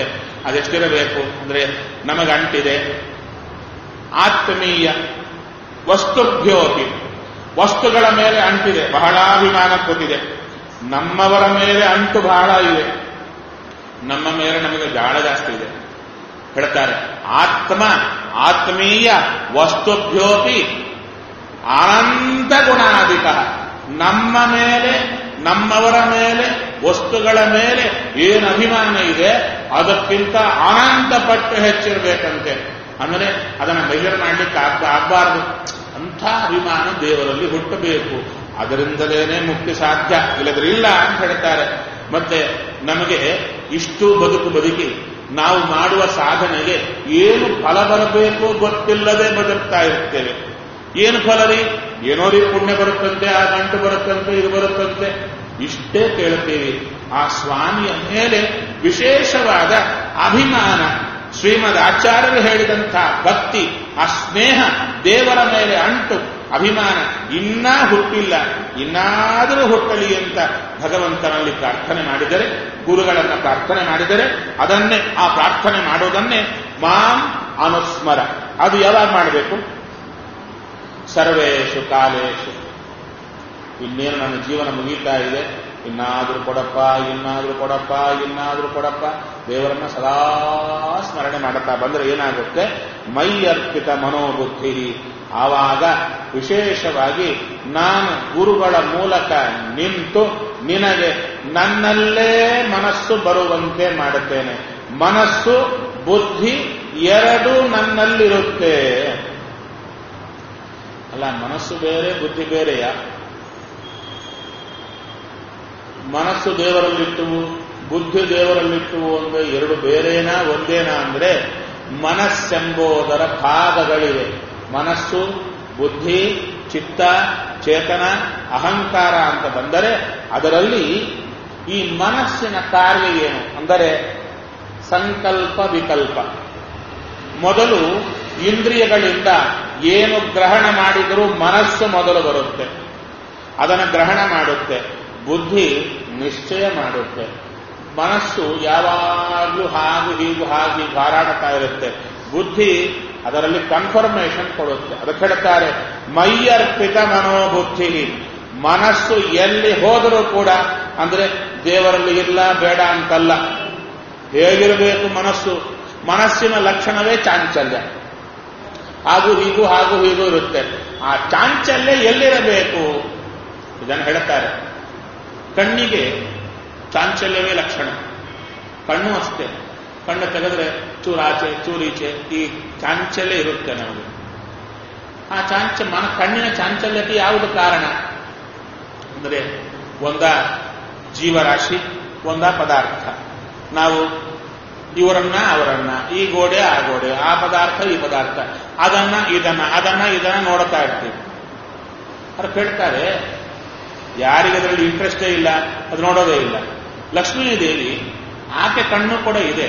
ಅದೆಷ್ಟಿರಬೇಕು ಅಂದ್ರೆ ನಮಗಂಟಿದೆ ಆತ್ಮೀಯ ವಸ್ತುಭ್ಯೋಪಿ ವಸ್ತುಗಳ ಮೇಲೆ ಅಂಟಿದೆ ಬಹಳ ಅಭಿಮಾನ ಕೂತಿದೆ ನಮ್ಮವರ ಮೇಲೆ ಅಂಟು ಬಹಳ ಇದೆ ನಮ್ಮ ಮೇಲೆ ನಮಗೆ ಜಾಳ ಜಾಸ್ತಿ ಇದೆ ಹೇಳ್ತಾರೆ ಆತ್ಮ ಆತ್ಮೀಯ ವಸ್ತುಭ್ಯೋಪಿ ಅನಂತ ಗುಣಾಧಿಕ ನಮ್ಮ ಮೇಲೆ ನಮ್ಮವರ ಮೇಲೆ ವಸ್ತುಗಳ ಮೇಲೆ ಏನು ಅಭಿಮಾನ ಇದೆ ಅದಕ್ಕಿಂತ ಅನಂತ ಪಟ್ಟು ಹೆಚ್ಚಿರಬೇಕಂತೆ ಅಂದರೆ ಅದನ್ನು ಮೆಜರ್ ಮಾಡ್ಲಿಕ್ಕೆ ಆಗ ಆಗಬಾರ್ದು ಅಂಥ ಅಭಿಮಾನ ದೇವರಲ್ಲಿ ಹುಟ್ಟಬೇಕು ಅದರಿಂದಲೇನೆ ಮುಕ್ತಿ ಸಾಧ್ಯ ಇಲ್ಲದ್ರೆ ಇಲ್ಲ ಅಂತ ಹೇಳ್ತಾರೆ ಮತ್ತೆ ನಮಗೆ ಇಷ್ಟು ಬದುಕು ಬದುಕಿ ನಾವು ಮಾಡುವ ಸಾಧನೆಗೆ ಏನು ಫಲ ಬರಬೇಕು ಗೊತ್ತಿಲ್ಲದೆ ಬದುಕ್ತಾ ಇರ್ತೇವೆ ಏನು ಫಲ ರೀ ಏನೋ ರೀ ಪುಣ್ಯ ಬರುತ್ತಂತೆ ಆ ಗಂಟು ಬರುತ್ತಂತೆ ಇದು ಬರುತ್ತಂತೆ ಇಷ್ಟೇ ಕೇಳ್ತೀವಿ ಆ ಸ್ವಾಮಿಯ ಮೇಲೆ ವಿಶೇಷವಾದ ಅಭಿಮಾನ ಶ್ರೀಮದ್ ಆಚಾರ್ಯರು ಹೇಳಿದಂಥ ಭಕ್ತಿ ಆ ಸ್ನೇಹ ದೇವರ ಮೇಲೆ ಅಂಟು ಅಭಿಮಾನ ಇನ್ನೂ ಹುಟ್ಟಿಲ್ಲ ಇನ್ನಾದರೂ ಹುಟ್ಟಲಿ ಅಂತ ಭಗವಂತನಲ್ಲಿ ಪ್ರಾರ್ಥನೆ ಮಾಡಿದರೆ ಗುರುಗಳನ್ನು ಪ್ರಾರ್ಥನೆ ಮಾಡಿದರೆ ಅದನ್ನೇ ಆ ಪ್ರಾರ್ಥನೆ ಮಾಡೋದನ್ನೇ ಮಾಂ ಅನುಸ್ಮರ ಅದು ಯಾವಾಗ ಮಾಡಬೇಕು ಸರ್ವೇಶು ಕಾಲೇಶು ಇನ್ನೇನು ನನ್ನ ಜೀವನ ಮುಗೀತಾ ಇದೆ ಇನ್ನಾದ್ರೂ ಕೊಡಪ್ಪ ಇನ್ನಾದ್ರೂ ಕೊಡಪ್ಪ ಇನ್ನಾದ್ರೂ ಕೊಡಪ್ಪ ದೇವರನ್ನ ಸದಾ ಸ್ಮರಣೆ ಮಾಡುತ್ತಾ ಬಂದ್ರೆ ಏನಾಗುತ್ತೆ ಮೈ ಅರ್ಪಿತ ಮನೋಬುದ್ಧಿ ಆವಾಗ ವಿಶೇಷವಾಗಿ ನಾನು ಗುರುಗಳ ಮೂಲಕ ನಿಂತು ನಿನಗೆ ನನ್ನಲ್ಲೇ ಮನಸ್ಸು ಬರುವಂತೆ ಮಾಡುತ್ತೇನೆ ಮನಸ್ಸು ಬುದ್ಧಿ ಎರಡು ನನ್ನಲ್ಲಿರುತ್ತೆ ಅಲ್ಲ ಮನಸ್ಸು ಬೇರೆ ಬುದ್ಧಿ ಬೇರೆಯ ಮನಸ್ಸು ದೇವರಲ್ಲಿಟ್ಟು ಬುದ್ಧಿ ದೇವರಲ್ಲಿಟ್ಟು ಅಂದ್ರೆ ಎರಡು ಬೇರೇನಾ ಒಂದೇನಾ ಅಂದ್ರೆ ಮನಸ್ಸೆಂಬುದರ ಭಾಗಗಳಿವೆ ಮನಸ್ಸು ಬುದ್ಧಿ ಚಿತ್ತ ಚೇತನ ಅಹಂಕಾರ ಅಂತ ಬಂದರೆ ಅದರಲ್ಲಿ ಈ ಮನಸ್ಸಿನ ಕಾರ್ಯ ಏನು ಅಂದರೆ ಸಂಕಲ್ಪ ವಿಕಲ್ಪ ಮೊದಲು ಇಂದ್ರಿಯಗಳಿಂದ ಏನು ಗ್ರಹಣ ಮಾಡಿದರೂ ಮನಸ್ಸು ಮೊದಲು ಬರುತ್ತೆ ಅದನ್ನು ಗ್ರಹಣ ಮಾಡುತ್ತೆ ಬುದ್ಧಿ ನಿಶ್ಚಯ ಮಾಡುತ್ತೆ ಮನಸ್ಸು ಯಾವಾಗಲೂ ಹಾಗೂ ಹೀಗೂ ಹಾಗೆ ಹಾರಾಡ್ತಾ ಇರುತ್ತೆ ಬುದ್ಧಿ ಅದರಲ್ಲಿ ಕನ್ಫರ್ಮೇಷನ್ ಕೊಡುತ್ತೆ ಅದಕ್ಕೆ ಹೇಳ್ತಾರೆ ಮೈಯರ್ಪಿತ ಮನೋಬುದ್ಧಿ ಮನಸ್ಸು ಎಲ್ಲಿ ಹೋದರೂ ಕೂಡ ಅಂದ್ರೆ ದೇವರಲ್ಲಿ ಇಲ್ಲ ಬೇಡ ಅಂತಲ್ಲ ಹೇಗಿರಬೇಕು ಮನಸ್ಸು ಮನಸ್ಸಿನ ಲಕ್ಷಣವೇ ಚಾಂಚಲ್ಯ ಹಾಗೂ ಹೀಗೂ ಹಾಗೂ ಹೀಗೂ ಇರುತ್ತೆ ಆ ಚಾಂಚಲ್ಯ ಎಲ್ಲಿರಬೇಕು ಇದನ್ನು ಹೇಳ್ತಾರೆ ಕಣ್ಣಿಗೆ ಚಾಂಚಲ್ಯವೇ ಲಕ್ಷಣ ಕಣ್ಣು ಅಷ್ಟೇ ಕಣ್ಣು ತೆಗೆದ್ರೆ ಚೂರಾಚೆ ಚೂರೀಚೆ ಈ ಚಾಂಚಲ್ಯ ಇರುತ್ತೆ ನಮಗೆ ಆ ಚಾಂಚ ಮನ ಕಣ್ಣಿನ ಚಾಂಚಲ್ಯಕ್ಕೆ ಯಾವುದು ಕಾರಣ ಅಂದರೆ ಒಂದ ಜೀವರಾಶಿ ಒಂದ ಪದಾರ್ಥ ನಾವು ಇವರನ್ನ ಅವರನ್ನ ಈ ಗೋಡೆ ಆ ಗೋಡೆ ಆ ಪದಾರ್ಥ ಈ ಪದಾರ್ಥ ಅದನ್ನ ಇದನ್ನ ಅದನ್ನ ಇದನ್ನ ನೋಡ್ತಾ ಇರ್ತೀವಿ ಅವ್ರು ಕೇಳ್ತಾರೆ ಯಾರಿಗೆ ಅದರಲ್ಲಿ ಇಂಟ್ರೆಸ್ಟೇ ಇಲ್ಲ ಅದು ನೋಡೋದೇ ಇಲ್ಲ ಲಕ್ಷ್ಮೀ ದೇವಿ ಆಕೆ ಕಣ್ಣು ಕೂಡ ಇದೆ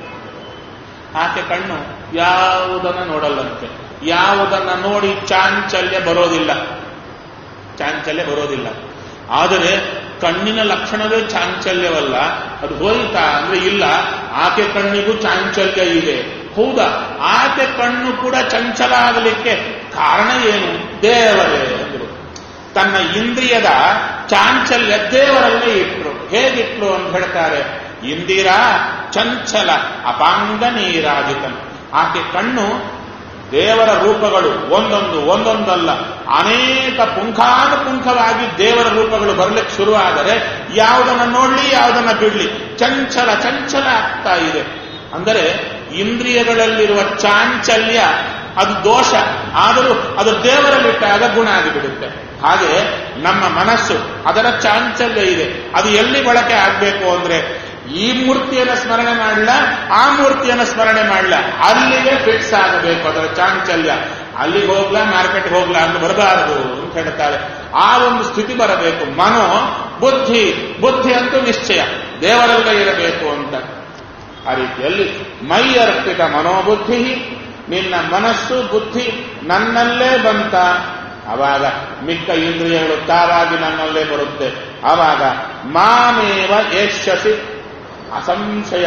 ಆಕೆ ಕಣ್ಣು ಯಾವುದನ್ನ ನೋಡಲ್ಲಂತೆ ಯಾವುದನ್ನ ನೋಡಿ ಚಾಂಚಲ್ಯ ಬರೋದಿಲ್ಲ ಚಾಂಚಲ್ಯ ಬರೋದಿಲ್ಲ ಆದರೆ ಕಣ್ಣಿನ ಲಕ್ಷಣವೇ ಚಾಂಚಲ್ಯವಲ್ಲ ಅದು ಹೋಯ್ತಾ ಅಂದ್ರೆ ಇಲ್ಲ ಆಕೆ ಕಣ್ಣಿಗೂ ಚಾಂಚಲ್ಯ ಇದೆ ಹೌದಾ ಆಕೆ ಕಣ್ಣು ಕೂಡ ಚಂಚಲ ಆಗಲಿಕ್ಕೆ ಕಾರಣ ಏನು ದೇವರೇ ಅಂದ್ರು ತನ್ನ ಇಂದ್ರಿಯದ ಚಾಂಚಲ್ಯ ದೇವರಲ್ಲೇ ಇಟ್ರು ಹೇಗಿಟ್ರು ಅಂತ ಹೇಳ್ತಾರೆ ಇಂದಿರಾ ಚಂಚಲ ಅಪಾಂಗ ನೀರಾಜಿತನ್ ಆಕೆ ಕಣ್ಣು ದೇವರ ರೂಪಗಳು ಒಂದೊಂದು ಒಂದೊಂದಲ್ಲ ಅನೇಕ ಪುಂಖಾನುಪುಂಖವಾಗಿ ದೇವರ ರೂಪಗಳು ಬರಲಿಕ್ಕೆ ಶುರುವಾದರೆ ಯಾವುದನ್ನ ನೋಡ್ಲಿ ಯಾವುದನ್ನ ಬಿಡ್ಲಿ ಚಂಚಲ ಚಂಚಲ ಆಗ್ತಾ ಇದೆ ಅಂದರೆ ಇಂದ್ರಿಯಗಳಲ್ಲಿರುವ ಚಾಂಚಲ್ಯ ಅದು ದೋಷ ಆದರೂ ಅದು ದೇವರಲ್ಲಿಟ್ಟಾಗ ಗುಣ ಆಗಿಬಿಡುತ್ತೆ ಹಾಗೆ ನಮ್ಮ ಮನಸ್ಸು ಅದರ ಚಾಂಚಲ್ಯ ಇದೆ ಅದು ಎಲ್ಲಿ ಬಳಕೆ ಆಗಬೇಕು ಅಂದ್ರೆ ಈ ಮೂರ್ತಿಯನ್ನು ಸ್ಮರಣೆ ಮಾಡಲ ಆ ಮೂರ್ತಿಯನ್ನು ಸ್ಮರಣೆ ಮಾಡಲ ಅಲ್ಲಿಗೆ ಫಿಕ್ಸ್ ಆಗಬೇಕು ಅದರ ಚಾಂಚಲ್ಯ ಅಲ್ಲಿಗೆ ಹೋಗ್ಲಾ ಮಾರ್ಕೆಟ್ ಹೋಗ್ಲಾ ಅಂತ ಬರಬಾರದು ಅಂತ ಹೇಳ್ತಾರೆ ಆ ಒಂದು ಸ್ಥಿತಿ ಬರಬೇಕು ಮನೋ ಬುದ್ಧಿ ಬುದ್ಧಿ ಅಂತೂ ನಿಶ್ಚಯ ದೇವರಲ್ಲೇ ಇರಬೇಕು ಅಂತ ಆ ರೀತಿಯಲ್ಲಿ ಮೈ ಅರ್ಪಿತ ಮನೋಬುದ್ಧಿ ನಿನ್ನ ಮನಸ್ಸು ಬುದ್ಧಿ ನನ್ನಲ್ಲೇ ಬಂತ ಆವಾಗ ಮಿಕ್ಕ ಇಂದ್ರಿಯಗಳು ತಾವಾಗಿ ನನ್ನಲ್ಲೇ ಬರುತ್ತೆ ಆವಾಗ ಮಾಮೇವ ಯಶಸಿ ಅಸಂಶಯ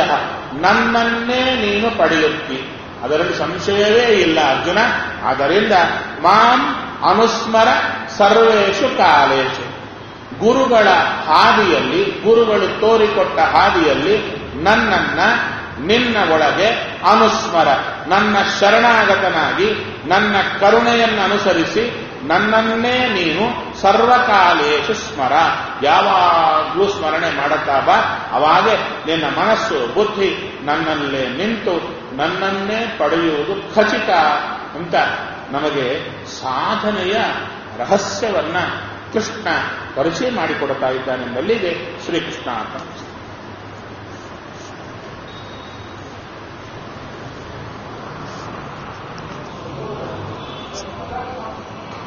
ನನ್ನನ್ನೇ ನೀನು ಪಡೆಯುತ್ತಿ ಅದರಲ್ಲಿ ಸಂಶಯವೇ ಇಲ್ಲ ಅರ್ಜುನ ಆದ್ದರಿಂದ ಮಾಂ ಅನುಸ್ಮರ ಸರ್ವೇಶು ಕಾಲೇಶು ಗುರುಗಳ ಹಾದಿಯಲ್ಲಿ ಗುರುಗಳು ತೋರಿಕೊಟ್ಟ ಹಾದಿಯಲ್ಲಿ ನನ್ನನ್ನ ನಿನ್ನ ಒಳಗೆ ಅನುಸ್ಮರ ನನ್ನ ಶರಣಾಗತನಾಗಿ ನನ್ನ ಕರುಣೆಯನ್ನು ಅನುಸರಿಸಿ ನನ್ನನ್ನೇ ನೀನು ಸರ್ವಕಾಲೇಶು ಸ್ಮರ ಯಾವಾಗಲೂ ಸ್ಮರಣೆ ಮಾಡುತ್ತಾ ಬಾ ಅವಾಗೆ ನಿನ್ನ ಮನಸ್ಸು ಬುದ್ಧಿ ನನ್ನಲ್ಲೇ ನಿಂತು ನನ್ನನ್ನೇ ಪಡೆಯುವುದು ಖಚಿತ ಅಂತ ನಮಗೆ ಸಾಧನೆಯ ರಹಸ್ಯವನ್ನ ಕೃಷ್ಣ ಪರಿಚಯ ಮಾಡಿಕೊಡ್ತಾ ಇದ್ದಾನೆಂಬಲ್ಲಿಗೆ ಶ್ರೀಕೃಷ್ಣ ಅಂತ